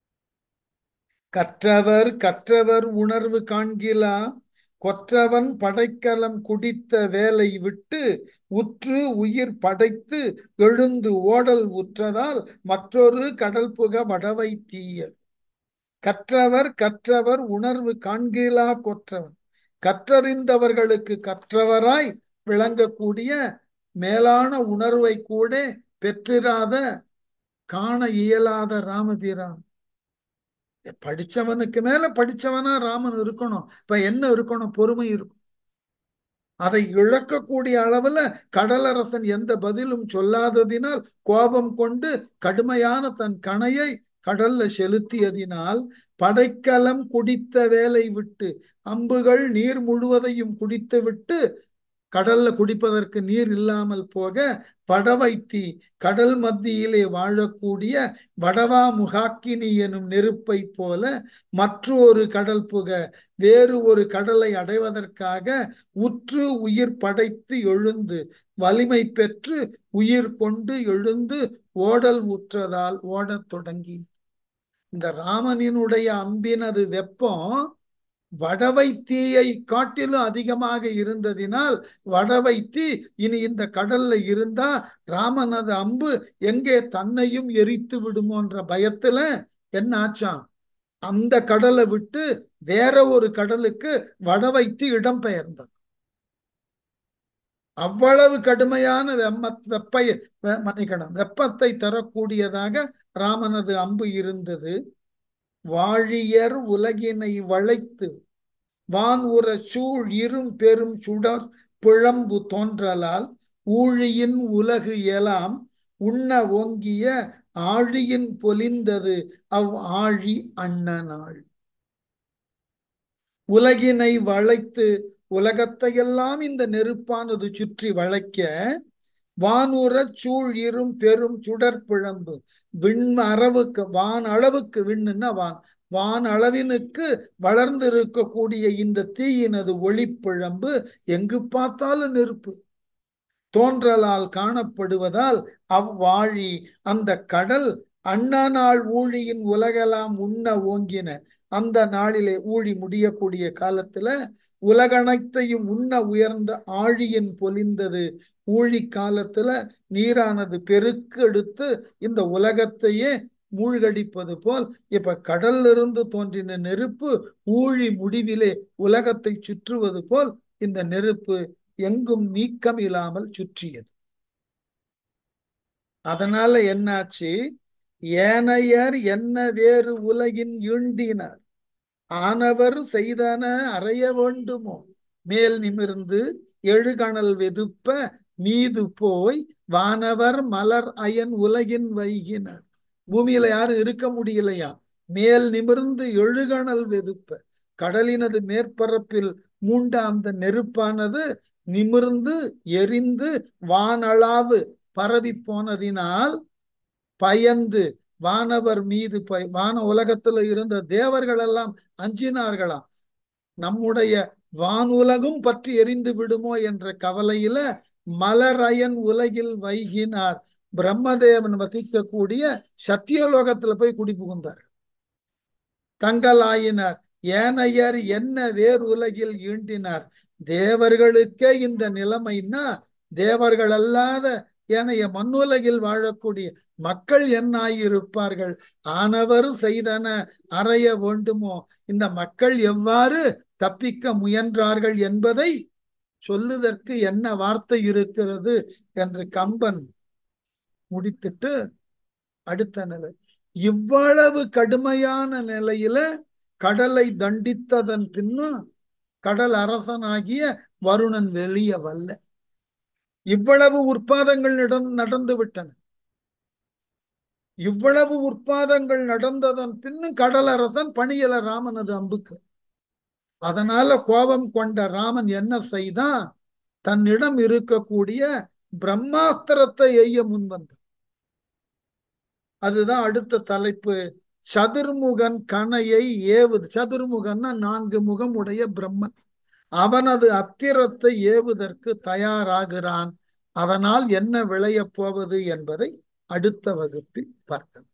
கற்றவர் கற்றவர் உணர்வு காண்கிலா கொற்றவன் படைக்கலம் குடித்த வேலை விட்டு உற்று உயிர் படைத்து எழுந்து ஓடல் உற்றதால் மற்றொரு கடல் புக வடவை தீய கற்றவர் கற்றவர் உணர்வு காண்கிலா கொற்றவன் கற்றறிந்தவர்களுக்கு கற்றவராய் விளங்கக்கூடிய மேலான உணர்வை கூட பெற்றிராத காண இயலாத ராமபிரான் படிச்சவனுக்கு மேல படிச்சவனா ராமன் இருக்கணும் இப்ப என்ன இருக்கணும் பொறுமை இருக்கும் அதை இழக்கக்கூடிய அளவுல கடலரசன் எந்த பதிலும் சொல்லாததினால் கோபம் கொண்டு கடுமையான தன் கணையை கடல்ல செலுத்தியதினால் படைக்கலம் குடித்த வேலை விட்டு அம்புகள் நீர் முழுவதையும் குடித்து விட்டு கடல்ல குடிப்பதற்கு நீர் இல்லாமல் போக வடவைத்தி கடல் மத்தியிலே வாழக்கூடிய வடவா முகாக்கினி எனும் நெருப்பை போல மற்றொரு கடல் புக வேறு ஒரு கடலை அடைவதற்காக உற்று உயிர் படைத்து எழுந்து வலிமை பெற்று உயிர் கொண்டு எழுந்து ஓடல் உற்றதால் ஓடத் தொடங்கி இந்த ராமனினுடைய அம்பினது வெப்பம் வடவை தீயை காட்டிலும் அதிகமாக இருந்ததினால் வடவை தீ இனி இந்த கடல்ல இருந்தா ராமனது அம்பு எங்கே தன்னையும் எரித்து விடுமோன்ற பயத்துல என்ன ஆச்சாம் அந்த கடலை விட்டு வேற ஒரு கடலுக்கு வடவைத்து இடம் பெயர்ந்தது அவ்வளவு கடுமையான வெம்ம வெப்பை மன்னிக்கணும் வெப்பத்தை தரக்கூடியதாக ராமனது அம்பு இருந்தது வாழியர் உலகினை வளைத்து வான் உற சூழ் இரும் பெரும் சுடர் பிழம்பு தோன்றலால் ஊழியின் உலகு எலாம் உண்ண ஓங்கிய ஆழியின் பொலிந்தது அவ் ஆழி அண்ணனாள் உலகினை வளைத்து உலகத்தையெல்லாம் இந்த நெருப்பானது சுற்றி வளைக்க வானுறச் சூழ் இரும் பெரும் சுடற்பிழம்பு விண் அரவுக்கு வான் அளவுக்கு விண்ணுன்னா வான் வான் அளவினுக்கு வளர்ந்து இருக்கக்கூடிய இந்த தீயினது ஒளிப்பிழம்பு எங்கு பார்த்தாலும் நெருப்பு தோன்றலால் காணப்படுவதால் அவ்வாழி அந்த கடல் அண்ணா நாள் ஊழியின் உலகெல்லாம் உண்ண ஓங்கின அந்த நாளிலே ஊழி முடியக்கூடிய காலத்துல உலகனைத்தையும் உண்ண உயர்ந்த ஆழியின் பொலிந்தது ஊழி காலத்துல நீரானது பெருக்கெடுத்து இந்த உலகத்தையே மூழ்கடிப்பது போல் இப்ப கடல்ல இருந்து தோன்றின நெருப்பு ஊழி முடிவிலே உலகத்தை சுற்றுவது போல் இந்த நெருப்பு எங்கும் நீக்கம் இல்லாமல் சுற்றியது அதனால என்னாச்சு ஏனையர் என்ன வேறு உலகின் ஈண்டினர் ஆனவர் செய்தன அறைய வேண்டுமோ மேல் நிமிர்ந்து எழுகணல் வெதுப்ப மீது போய் வானவர் மலர் அயன் உலகின் வைகினர் பூமியில யாரும் இருக்க முடியலையா மேல் நிமிர்ந்து எழுகணல் வெதுப்ப கடலினது மேற்பரப்பில் மூண்ட அந்த நெருப்பானது நிமிர்ந்து எரிந்து வானளாவு பரவி போனதினால் பயந்து வானவர் மீது பய வான உலகத்துல இருந்த தேவர்கள் எல்லாம் அஞ்சினார்களாம் நம்முடைய வானுலகும் பற்றி எரிந்து விடுமோ என்ற கவலையில மலரயன் உலகில் வைகினார் பிரம்மதேவன் வசிக்கக்கூடிய சத்தியலோகத்துல போய் குடி புகுந்தார் தங்களாயினார் ஏனையர் என்ன வேறு உலகில் ஈண்டினார் தேவர்களுக்கே இந்த நிலைமைன்னா தேவர்கள் அல்லாத ஏனைய மண்ணுலகில் வாழக்கூடிய மக்கள் என்னாயிருப்பார்கள் ஆனவர் செய்தன அறைய வேண்டுமோ இந்த மக்கள் எவ்வாறு தப்பிக்க முயன்றார்கள் என்பதை சொல்லுதற்கு என்ன வார்த்தை இருக்கிறது என்று கம்பன் முடித்துட்டு அடுத்த நிலை இவ்வளவு கடுமையான நிலையில கடலை தண்டித்ததன் பின்னும் கடல் அரசனாகிய வருணன் வெளிய வல்ல இவ்வளவு உற்பாதங்கள் நடந்து விட்டன இவ்வளவு உற்பாதங்கள் நடந்ததன் பின்னும் கடலரசன் பணியல ராமனது அம்புக்கு அதனால கோபம் கொண்ட ராமன் என்ன செய்தான் தன்னிடம் இருக்கக்கூடிய பிரம்மாஸ்திரத்தை எய்ய முன்வந்த அதுதான் அடுத்த தலைப்பு சதுர்முகன் கணையை ஏவுது சதுர்முகன்னா நான்கு முகம் உடைய பிரம்மன் அவனது அத்திரத்தை ஏவுதற்கு தயாராகிறான் அதனால் என்ன விளையப் போவது என்பதை அடுத்த வகுப்பில் பார்க்கலாம்